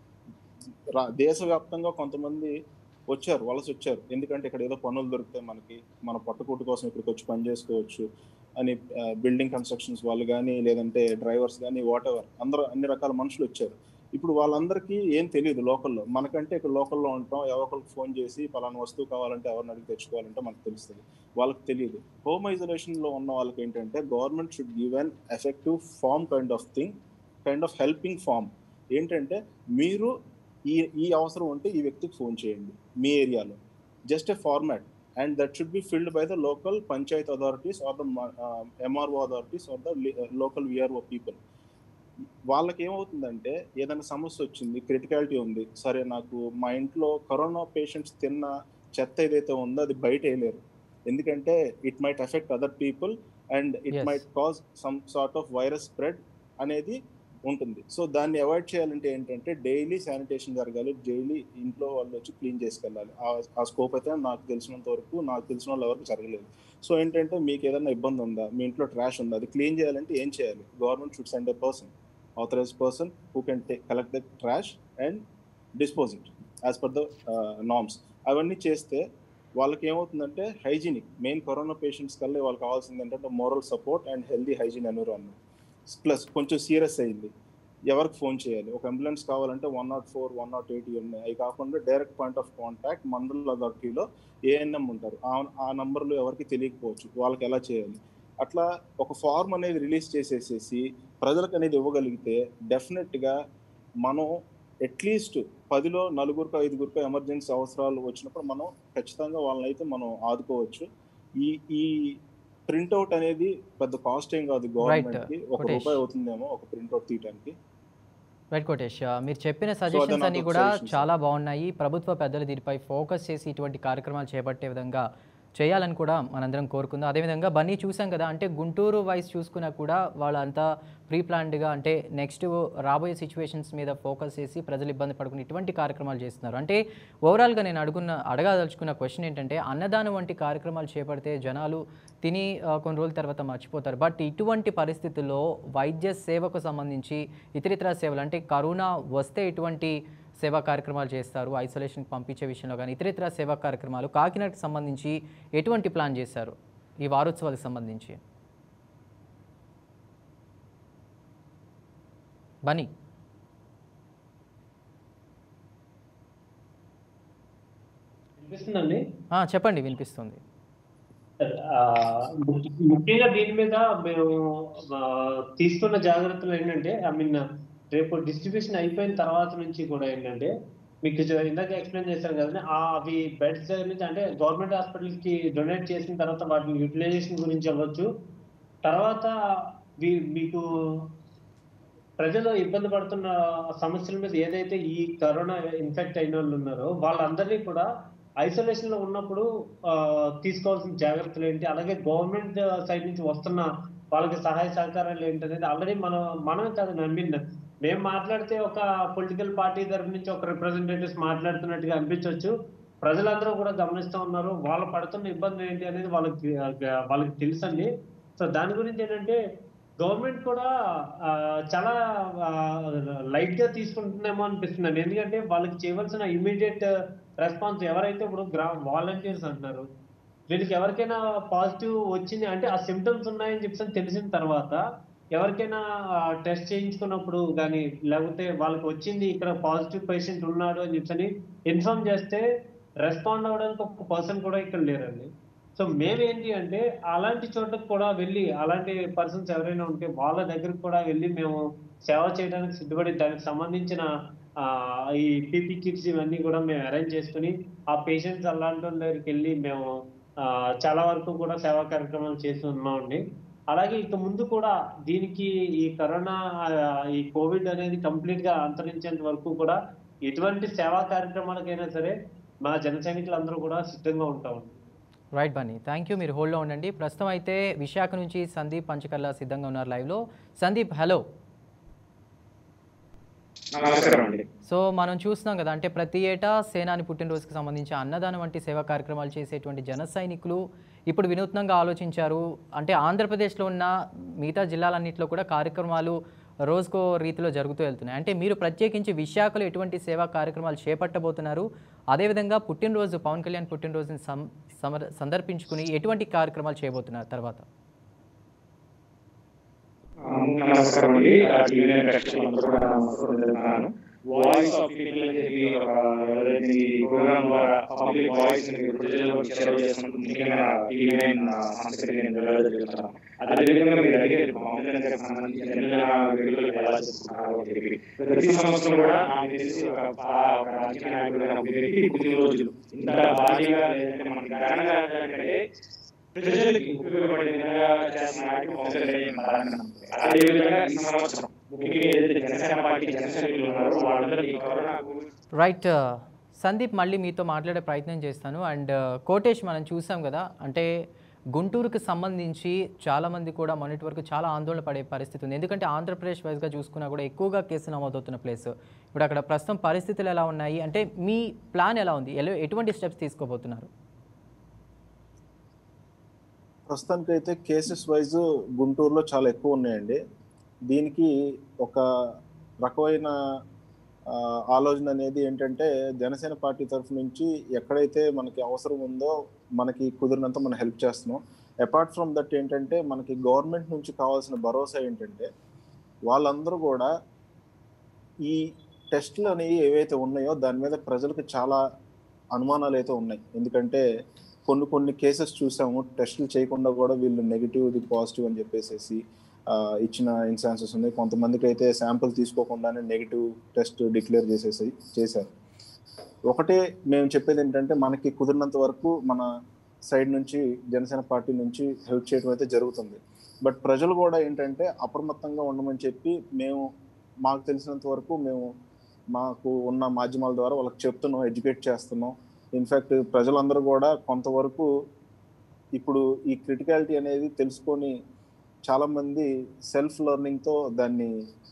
రా- దేశవ్యాప్తంగా కొంతమంది వచ్చారు వలస వచ్చారు ఎందుకంటే ఇక్కడ ఏదో పనులు దొరుకుతాయి మనకి మన పట్టుకూటు కోసం ఇక్కడికి వచ్చి పని చేసుకోవచ్చు అని బిల్డింగ్ కన్స్ట్రక్షన్స్ వాళ్ళు కానీ లేదంటే డ్రైవర్స్ కానీ వాట్ ఎవర్ అందరూ అన్ని రకాల మనుషులు వచ్చారు ఇప్పుడు వాళ్ళందరికీ ఏం తెలియదు లోకల్లో మనకంటే ఇక్కడ లోకల్లో ఉంటాం ఎవరికి ఫోన్ చేసి పలానా వస్తువు కావాలంటే ఎవరిని అడిగి తెచ్చుకోవాలంటే మనకు తెలుస్తుంది వాళ్ళకి తెలియదు హోమ్ ఐసోలేషన్ లో ఉన్న వాళ్ళకి ఏంటంటే government should give an effective form kind of thing kind of helping form ఏంటంటే మీరు ఈ ఈ అవసరం ఉంటే ఈ వ్యక్తికి ఫోన్ చేయండి మీ ఏరియాలో just a format and that should be filled by the local panchayat authorities or the MRO authorities or the local VRO people వాళ్ళకి ఏమవుతుందంటే ఏదైనా సమస్య వచ్చింది క్రిటికాలిటీ ఉంది సరే నాకు మా ఇంట్లో కరోనా పేషెంట్స్ తిన్న చెత్త ఏదైతే ఉందో అది బయట వేయలేరు ఎందుకంటే it might affect other people and it Yes. Might cause some sort of virus spread అనేది ఉంటుంది సో దాన్ని అవాయిడ్ చేయాలంటే ఏంటంటే డైలీ శానిటేషన్ జరగాలి డైలీ ఇంట్లో వాళ్ళు వచ్చి క్లీన్ చేసుకెళ్ళాలి ఆ- ఆ స్కోప్ అయితే నాకు తెలిసినంత వరకు నాకు తెలిసిన వాళ్ళు ఎవరికి జరగలేదు సో ఏంటంటే మీకు ఏదైనా ఇబ్బంది ఉందా మీ ఇంట్లో ట్రాష్ ఉందా అది క్లీన్ చేయాలంటే ఏం చేయాలి government should send a person authorized person who can take collect the trash and dispose it as per the uh, norms అవన్నీ చేస్తే వాళ్ళకి ఏమవుతుందంటే హైజీనిక్ మెయిన్ కరోనా పేషెంట్స్ కల్లా వాళ్ళకి కావాల్సింది ఏంటంటే moral support and healthy hygiene environment plus కొంచెం సీరియస్ అయింది ఎవరికి ఫోన్ చేయాలి ఒక అంబులెన్స్ కావాలంటే one nought four one nought eight ఉన్నాయి అవి కాకుండా డైరెక్ట్ పాయింట్ ఆఫ్ కాంటాక్ట్ మండల అథారిటీలో ఏఎన్ఎం ఉంటారు ఆ- ఆ నంబర్లు ఎవరికి తెలియకపోవచ్చు వాళ్ళకి ఎలా చేయాలి అట్లా ఒక ఫార్మ్ అనేది రిలీజ్ చేసేసేసి ప్రజలకు అనేది ఇవ్వగలిగితే డెఫినెట్ గా మనం అట్లీస్ట్ పదిలో నలుగురికో ఐదుగురికో ఎమర్జెన్సీ అవసరాలు వచ్చినప్పుడు మనం ఖచ్చితంగా వాళ్ళని అయితే మనం ఆదుకోవచ్చు ఈ ఈ ప్రింట్అవుట్ అనేది పెద్ద కాస్ట్ ఏం కాదు గవర్నమెంట్ కి ఒక Kotesh. రూపాయి అవుతుందేమో ఒక ప్రింట్అవుట్ తీయడానికి రైట్ కోటేష్ ఆ, మీరు చెప్పిన సజెషన్స్ అదనపు అన్ని కూడా suggestions. చాలా బాగున్నాయి ప్రభుత్వ పెద్దలు దీనిపై ఫోకస్ చేసి ఇటువంటి కార్యక్రమాలు చేపట్టే విధంగా చేయాలని కూడా మనందరం కోరుకుందాం అదేవిధంగా బన్నీ చూసాం కదా అంటే గుంటూరు వైస్ చూసుకున్నా కూడా వాళ్ళంతా ప్రీ ప్లాన్డ్గా అంటే నెక్స్ట్ రాబోయే సిచ్యువేషన్స్ మీద ఫోకస్ చేసి ప్రజలు ఇబ్బంది పడుకుని ఇటువంటి కార్యక్రమాలు చేస్తున్నారు అంటే ఓవరాల్గా నేను అడుగున్న అడగదలుచుకున్న క్వశ్చన్ ఏంటంటే అన్నదానం వంటి కార్యక్రమాలు చేపడితే జనాలు తిని ఆ, కొన్ని రోజుల తర్వాత మర్చిపోతారు బట్ ఇటువంటి పరిస్థితుల్లో వైద్య సేవకు సంబంధించి ఇతరితర సేవలు అంటే కరోనా వస్తే ఇటువంటి సేవా కార్యక్రమాలు చేస్తారు ఐసోలేషన్కి పంపించే విషయంలో కానీ ఇతరితర సేవా కార్యక్రమాలు కాకినాడకి సంబంధించి ఎటువంటి ప్లాన్ చేశారు ఈ వారోత్సవాలకు సంబంధించి బనీ అనిపిస్తుందండి ఆ, చెప్పండి వినిపిస్తుంది ఆ, ము- ముఖ్యంగా దీని మీద మేము ఆ, తీసుకున్న జాగ్రత్తలు ఏంటంటే ఐ మీన్ రేపు డిస్ట్రిబ్యూషన్ అయిపోయిన తర్వాత నుంచి కూడా ఏంటంటే మీకు జ- ఇందాక ఎక్స్ప్లెయిన్ చేశాను కదండి ఆ అవి బెడ్స్ దగ్గర నుంచి అంటే గవర్నమెంట్ హాస్పిటల్ కి డొనేట్ చేసిన తర్వాత వాటి యూటిలైజేషన్ గురించి అవ్వచ్చు తర్వాత వీ- మీకు ప్రజలు ఇబ్బంది పడుతున్న సమస్యల మీద ఏదైతే ఈ కరోనా ఇన్ఫెక్ట్ అయిన వాళ్ళు ఉన్నారో వాళ్ళందరినీ కూడా ఐసోలేషన్ లో ఉన్నప్పుడు ఆ, తీసుకోవాల్సిన జాగ్రత్తలు ఏంటి అలాగే గవర్నమెంట్ సైడ్ నుంచి వస్తున్న వాళ్ళకి సహాయ సహకారాలు ఏంటి అనేది ఆల్రెడీ మనం మనం కాదు ఐ మీన్ మేము మాట్లాడితే ఒక పొలిటికల్ పార్టీ తరఫు నుంచి ఒక రిప్రజెంటేటివ్స్ మాట్లాడుతున్నట్టుగా అనిపించవచ్చు ప్రజలందరూ కూడా గమనిస్తూ ఉన్నారు వాళ్ళు పడుతున్న ఇబ్బంది ఏంటి అనేది వాళ్ళకి వాళ్ళకి తెలుసండి సో దాని గురించి ఏంటంటే గవర్నమెంట్ కూడా ఆ, చాలా లైట్ గా తీసుకుంటుందేమో అనిపిస్తుందండి ఎందుకంటే వాళ్ళకి చేయవలసిన ఇమీడియట్ రెస్పాన్స్ ఎవరైతే ఇప్పుడు గ్రా వాలంటీర్స్ అంటున్నారు వీళ్ళకి ఎవరికైనా పాజిటివ్ వచ్చింది అంటే ఆ సిమ్టమ్స్ ఉన్నాయని చెప్పి తెలిసిన తర్వాత ఎవరికైనా టెస్ట్ చేయించుకున్నప్పుడు కానీ లేకపోతే వాళ్ళకి వచ్చింది ఇక్కడ పాజిటివ్ పేషెంట్ ఉన్నాడు అని చెప్పని ఇన్ఫార్మ్ చేస్తే రెస్పాండ్ అవ్వడానికి ఒక పర్సన్ కూడా ఇక్కడ లేరండి సో మేమేంటి అంటే అలాంటి చోటకు కూడా వెళ్ళి అలాంటి పర్సన్స్ ఎవరైనా ఉంటే వాళ్ళ దగ్గరికి కూడా వెళ్ళి మేము సేవ చేయడానికి సిద్ధపడి దానికి సంబంధించిన ఆ, ఈ పీపీ కిట్స్ ఇవన్నీ కూడా మేము అరేంజ్ చేసుకుని ఆ పేషెంట్స్ అలాంటి వాళ్ళ దగ్గరికి వెళ్ళి మేము ఆ, చాలా వరకు కూడా సేవా కార్యక్రమాలు చేసి ఉన్నామండి అలాగే ఇక ముందు కూడా దీనికి ఈ కరోనా ఆ, ఈ కోవిడ్ అనేది కంప్లీట్ గా అంతరించేంత వరకు కూడా ఎటువంటి సేవా కార్యక్రమాలకైనా సరే మా జన సైనికులందరూ కూడా సిద్ధంగా ఉంటామండి రైట్ బన్నీ థ్యాంక్ యూ మీరు హోల్డ్లో ఉండండి ప్రస్తుతం అయితే విశాఖ నుంచి సందీప్ పంచకర్ల సిద్ధంగా ఉన్నారు లైవ్లో సందీప్ హలో నమస్కారం అండి సో మనం చూస్తున్నాం కదా అంటే ప్రతి ఏటా సేనాని పుట్టినరోజుకి సంబంధించి అన్నదానం వంటి సేవా కార్యక్రమాలు చేసేటువంటి జన సైనికులు ఇప్పుడు వినూత్నంగా ఆలోచించారు అంటే ఆంధ్రప్రదేశ్లో ఉన్న మిగతా జిల్లాలన్నింటిలో కూడా కార్యక్రమాలు రోజుకో రీతిలో జరుగుతూ వెళ్తున్నాయి అంటే మీరు ప్రత్యేకించి విశాఖలో ఎటువంటి సేవా కార్యక్రమాలు చేపట్టబోతున్నారు అదేవిధంగా పుట్టినరోజు పవన్ కళ్యాణ్ పుట్టినరోజుని సం సమర సందర్భించుకుని ఎటువంటి కార్యక్రమాలు చేయబోతున్నారు తర్వాత ఆ, నమస్కారం అండి ఆ యూనియన్ ప్రేక్షకులందరూ కూడా నమస్కారం తెలుపుతున్నాను వాయిస్ ఆఫ్ పీపుల్ అని చెప్పి ఒక ఏదైతే ఈ ప్రోగ్రామ్ ద్వారా పబ్లిక్ వాయిస్ ని ప్రజల్లోకి చేరువ చేసినందుకు ముఖ్యమైన యూనియన్ సంస్కృతి నేను తెలియజేస్తున్నాను అదేవిధంగా మీరు అడిగారు పవన్ కళ్యాణ్ గారికి సంబంధించి జనజన వేడుకలు ఎలా చేసుకుంటున్నారు అని చెప్పి ప్రతి సంవత్సరం కూడా నాకు తెలిసి ఒక పా- ఒక రాజకీయ నాయకుడు ఒక వ్యక్తి పుట్టినరోజులు ఇంత భారీగా లేదంటే మనకి ఘనంగా అంటే ప్రజలకి ఉపయోగపడే విధంగా చేస్తున్న నాయకుడు పవన్ కళ్యాణ్ ప్రధానంగా నమ్ముతారు. అదేవిధంగా ఈ సంవత్సరం ముఖ్యంగా ఏదైతే జనసేన పార్టీ జనసైనికులు ఉన్నారో వాళ్ళందరికీ కరోనాకు రైట్ సందీప్ మళ్ళీ మీతో మాట్లాడే ప్రయత్నం చేస్తాను అండ్ కోటేష్ మనం చూసాం కదా అంటే గుంటూరుకు సంబంధించి చాలామంది కూడా మొన్నటి వరకు చాలా ఆందోళన పడే పరిస్థితి ఉంది ఎందుకంటే ఆంధ్రప్రదేశ్ వైజ్గా చూసుకున్నా కూడా ఎక్కువగా కేసు నమోదవుతున్న ప్లేస్ ఇప్పుడు అక్కడ ప్రస్తుతం పరిస్థితులు ఎలా ఉన్నాయి అంటే మీ ప్లాన్ ఎలా ఉంది ఎలా ఎటువంటి స్టెప్స్ తీసుకోబోతున్నారు ప్రస్తుతానికైతే కేసెస్ వైజ్ గుంటూరులో చాలా ఎక్కువ ఉన్నాయండి దీనికి ఒక రకమైన ఆ, ఆలోచన అనేది ఏంటంటే జనసేన పార్టీ తరఫు నుంచి ఎక్కడైతే మనకి అవసరం ఉందో మనకి కుదిరినంత మనం హెల్ప్ చేస్తున్నాం అపార్ట్ ఫ్రమ్ దట్ ఏంటంటే మనకి గవర్నమెంట్ నుంచి కావాల్సిన భరోసా ఏంటంటే వాళ్ళందరూ కూడా ఈ టెస్టులు అనేవి ఏవైతే ఉన్నాయో దాని మీద ప్రజలకు చాలా అనుమానాలు అయితే ఉన్నాయి ఎందుకంటే కొన్ని కొన్ని కేసెస్ చూసాము టెస్టులు చేయకుండా కూడా వీళ్ళు నెగిటివ్ ఇది పాజిటివ్ అని చెప్పేసి ఆ, ఇచ్చిన ఇన్సాన్సెస్ ఉన్నాయి కొంతమందికి అయితే శాంపుల్ తీసుకోకుండానే నెగిటివ్ టెస్ట్ డిక్లేర్ చేసేసి చేశారు ఒకటే మేము చెప్పేది ఏంటంటే మనకి కుదిరినంత వరకు మన సైడ్ నుంచి జనసేన పార్టీ నుంచి హెల్ప్ చేయడం అయితే జరుగుతుంది బట్ ప్రజలు కూడా ఏంటంటే అప్రమత్తంగా ఉండమని చెప్పి మేము మాకు తెలిసినంత వరకు మేము మాకు ఉన్న మాధ్యమాల ద్వారా వాళ్ళకి చెప్తున్నాం ఎడ్యుకేట్ చేస్తున్నాం ఇన్ఫ్యాక్ట్ ప్రజలందరూ కూడా కొంతవరకు ఇప్పుడు ఈ క్రిటికాలిటీ అనేది తెలుసుకొని చాలా మంది సెల్ఫ్ లెర్నింగ్ తో దాన్ని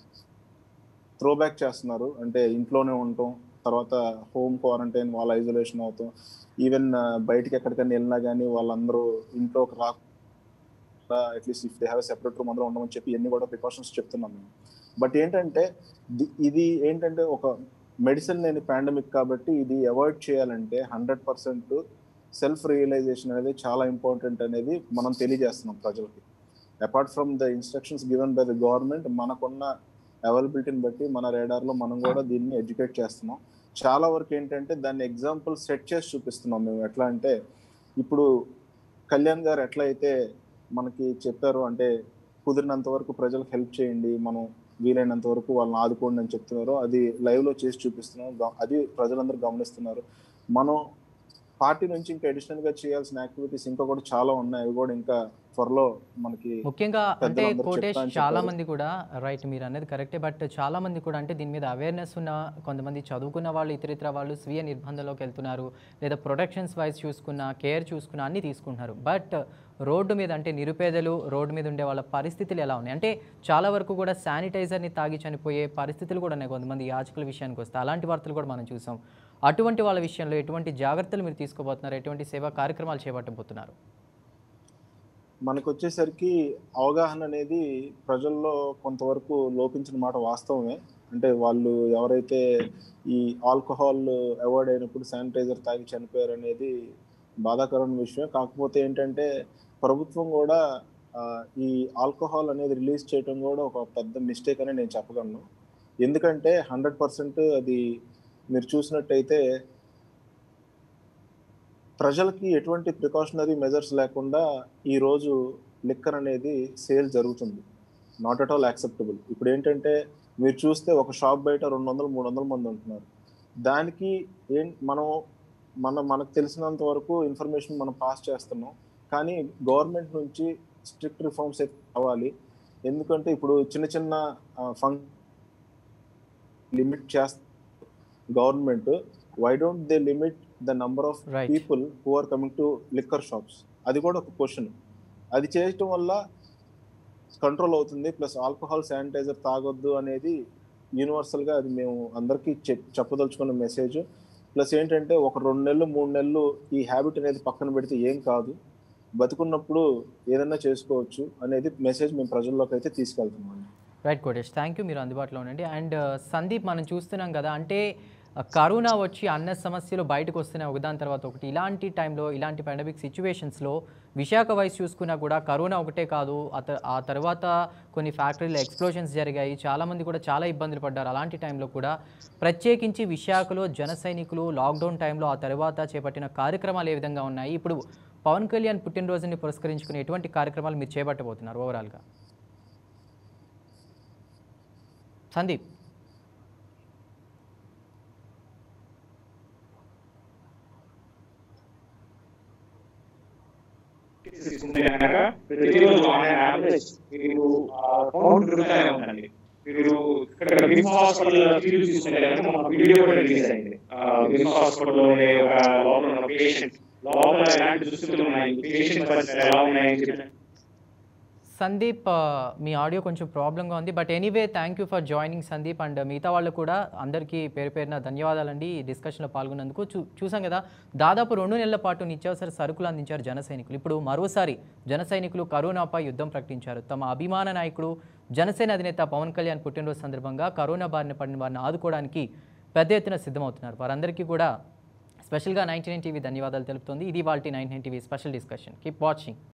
త్రో బ్యాక్ చేస్తున్నారు అంటే ఇంట్లోనే ఉండటం తర్వాత హోమ్ క్వారంటైన్ వాళ్ళ ఐసోలేషన్ అవుతాం ఈవెన్ బయటికి ఎక్కడికైనా వెళ్ళినా కానీ వాళ్ళందరూ ఇంట్లోకి రాకుండా at least if they have separate room అందరూ ఉండమని చెప్పి ఇవన్నీ కూడా ప్రికాషన్స్ చెప్తున్నాం మేము బట్ ఏంటంటే ది- ఇది ఏంటంటే ఒక మెడిసిన్ లేని పాండమిక్ కాబట్టి ఇది అవాయిడ్ చేయాలంటే హండ్రెడ్ పర్సెంట్ సెల్ఫ్ రియలైజేషన్ అనేది చాలా ఇంపార్టెంట్ అనేది మనం తెలియజేస్తున్నాం ప్రజలకి apart from the instructions given by the government మనకున్న అవైలబిలిటీని బట్టి మన రేడార్లో మనం కూడా దీన్ని ఎడ్యుకేట్ చేస్తున్నాం చాలా వరకు ఏంటంటే దాన్ని ఎగ్జాంపుల్ సెట్ చేసి చూపిస్తున్నాం మేము ఎట్లా అంటే ఇప్పుడు కళ్యాణ్ గారు ఎట్లా అయితే మనకి చెప్పారు అంటే కుదిరినంత వరకు ప్రజలకు హెల్ప్ చేయండి మనం వీలైనంత వరకు వాళ్ళని ఆదుకోండి అని చెప్తున్నారు అది లైవ్ లో చేసి చూపిస్తున్నాం గా- అది ప్రజలందరూ గమనిస్తున్నారు మనం పార్టీ నుంచి ఇంకా అడిషనల్ గా చేయాల్సిన యాక్టివిటీస్ ఇంకా కూడా చాలా ఉన్నాయి అవి కూడా ఇంకా త్వరలో మనకి ముఖ్యంగా అంటే పెద్దలందరూ కోటేష్ చెప్తా అని చాలా చెప్పారు. మంది కూడా రైట్ మీరు అనేది కరెక్టే బట్ చాలా మంది కూడా అంటే దీని మీద అవేర్నెస్ ఉన్న కొంతమంది చదువుకున్న వాళ్ళు ఇతరితర వాళ్ళు స్వీయ నిర్బంధంలోకి వెళ్తున్నారు లేదా ప్రొడక్షన్స్ వైజ్ చూసుకున్న కేర్ చూసుకున్న అన్ని తీసుకుంటున్నారు బట్ రోడ్డు మీద అంటే నిరుపేదలు రోడ్డు మీద ఉండే వాళ్ళ పరిస్థితులు ఎలా ఉన్నాయి అంటే చాలా వరకు కూడా శానిటైజర్ని తాగి చనిపోయే పరిస్థితులు కూడా ఉన్నాయి కొంతమంది యాచకుల విషయానికి వస్తే అలాంటి వార్తలు కూడా మనం చూసాం అటువంటి వాళ్ళ విషయంలో ఎటువంటి జాగ్రత్తలు మీరు తీసుకోబోతున్నారు ఎటువంటి సేవా కార్యక్రమాలు చేపట్టబోతున్నారు మనకు వచ్చేసరికి అవగాహన అనేది ప్రజల్లో కొంతవరకు లోపించిన మాట వాస్తవమే అంటే వాళ్ళు ఎవరైతే ఈ ఆల్కహాల్ అవాయిడ్ అయినప్పుడు శానిటైజర్ తాగి చనిపోయారు అనేది బాధాకరమైన విషయం కాకపోతే ఏంటంటే ప్రభుత్వం కూడా ఆ, ఈ ఆల్కహాల్ అనేది రిలీజ్ చేయడం కూడా ఒక పెద్ద మిస్టేక్ అని నేను చెప్పగలను ఎందుకంటే హండ్రెడ్ పర్సెంట్ అది మీరు చూసినట్టయితే ప్రజలకి ఎటువంటి ప్రికాషనరీ మెజర్స్ లేకుండా ఈ రోజు లిక్కర్ అనేది సేల్ జరుగుతుంది నాట్ అట్ ఆల్ యాక్సెప్టబుల్ ఇప్పుడు ఏంటంటే మీరు చూస్తే ఒక షాప్ బయట రెండు వందలు మూడు వందల మంది ఉంటున్నారు దానికి ఏం మనం మన మనకు తెలిసినంత వరకు ఇన్ఫర్మేషన్ మనం పాస్ చేస్తున్నాం కానీ గవర్నమెంట్ నుంచి స్ట్రిక్ట్ రిఫార్మ్స్ అయితే కావాలి ఎందుకంటే ఇప్పుడు చిన్న చిన్న ఫంక్ లిమిట్ చేస్త government why don't they limit the number of Right. People who are coming to liquor shops అది కూడా ఒక క్వశ్చన్ అది చేయటం వల్ల కంట్రోల్ అవుతుంది ప్లస్ ఆల్కహాల్ శానిటైజర్ తాగొద్దు అనేది యూనివర్సల్ గా అది మేము అందరికీ చెప్ చెప్పదలుచుకున్న మెసేజ్ ప్లస్ ఏంటంటే ఒక రెండు నెలలు మూడు నెలలు ఈ హ్యాబిట్ అనేది పక్కన పెడితే ఏం కాదు బతుకున్నప్పుడు ఏదైనా చేసుకోవచ్చు అనేది మెసేజ్ మేము ప్రజల్లోకి అయితే తీసుకెళ్తున్నాం అండి రైట్ కోటేష్ థ్యాంక్ యూ మీరు అందుబాటులో ఉండండి అండ్ సందీప్ మనం చూస్తున్నాం కదా అంటే ఆ, కరోనా వచ్చి అన్న సమస్యలు బయటకు వస్తున్నాయి ఒకదాని తర్వాత ఒకటి ఇలాంటి టైంలో ఇలాంటి పాండమిక్ సిచ్యువేషన్స్లో విశాఖ వయసు చూసుకున్నా కూడా కరోనా ఒకటే కాదు ఆ త- ఆ తర్వాత కొన్ని ఫ్యాక్టరీలో ఎక్స్ప్లోషన్స్ జరిగాయి చాలామంది కూడా చాలా ఇబ్బందులు పడ్డారు అలాంటి టైంలో కూడా ప్రత్యేకించి విశాఖలో జన సైనికులు లాక్డౌన్ టైంలో ఆ తర్వాత చేపట్టిన కార్యక్రమాలు ఏ విధంగా ఉన్నాయి ఇప్పుడు పవన్ కళ్యాణ్ పుట్టినరోజుని పురస్కరించుకుని ఎటువంటి కార్యక్రమాలు మీరు చేపట్టబోతున్నారు ఓవరాల్గా సందీప్ తీసుకుంటే కనుక ప్రతిరోజు ఆన్ యావరేజ్ మీరు కౌంట్ పెరుగుతూనే ఉందండి మీరు ఇక్కడ విమ్స్ హాస్పిటల్ ఫీల్ తీసుకుంటే కనుక మన వీడియో కూడా రిలీజ్ అయింది విమ్స్ హాస్పిటల్లోనే ఒక లోపల ఉన్న పేషెంట్ లోపల ఎలాంటి దుస్థితులు ఉన్నాయి పేషెంట్ పరిస్థితులు ఎలా ఉన్నాయని చెప్పి సందీప్ ఆ, మీ ఆడియో కొంచెం ప్రాబ్లంగా ఉంది but anyway thank you for joining Sandeep and మిగతా వాళ్ళు కూడా అందరికీ పేరు పేరున ధన్యవాదాలండి ఈ డిస్కషన్లో పాల్గొన్నందుకు చూ చూసాం కదా దాదాపు రెండు నెలల పాటు నిత్యావసర సరుకులు అందించారు జన సైనికులు ఇప్పుడు మరోసారి జన సైనికులు కరోనాపై యుద్ధం ప్రకటించారు తమ అభిమాన నాయకుడు జనసేన అధినేత పవన్ కళ్యాణ్ పుట్టినరోజు సందర్భంగా కరోనా బారిన పడిన వారిని ఆదుకోవడానికి పెద్ద ఎత్తున సిద్ధమవుతున్నారు వారందరికీ కూడా స్పెషల్గా నైన్టీ నైన్ టీవీ ధన్యవాదాలు తెలుపుతుంది ఇది వాళ్ళ ninety nine TV special discussion keep watching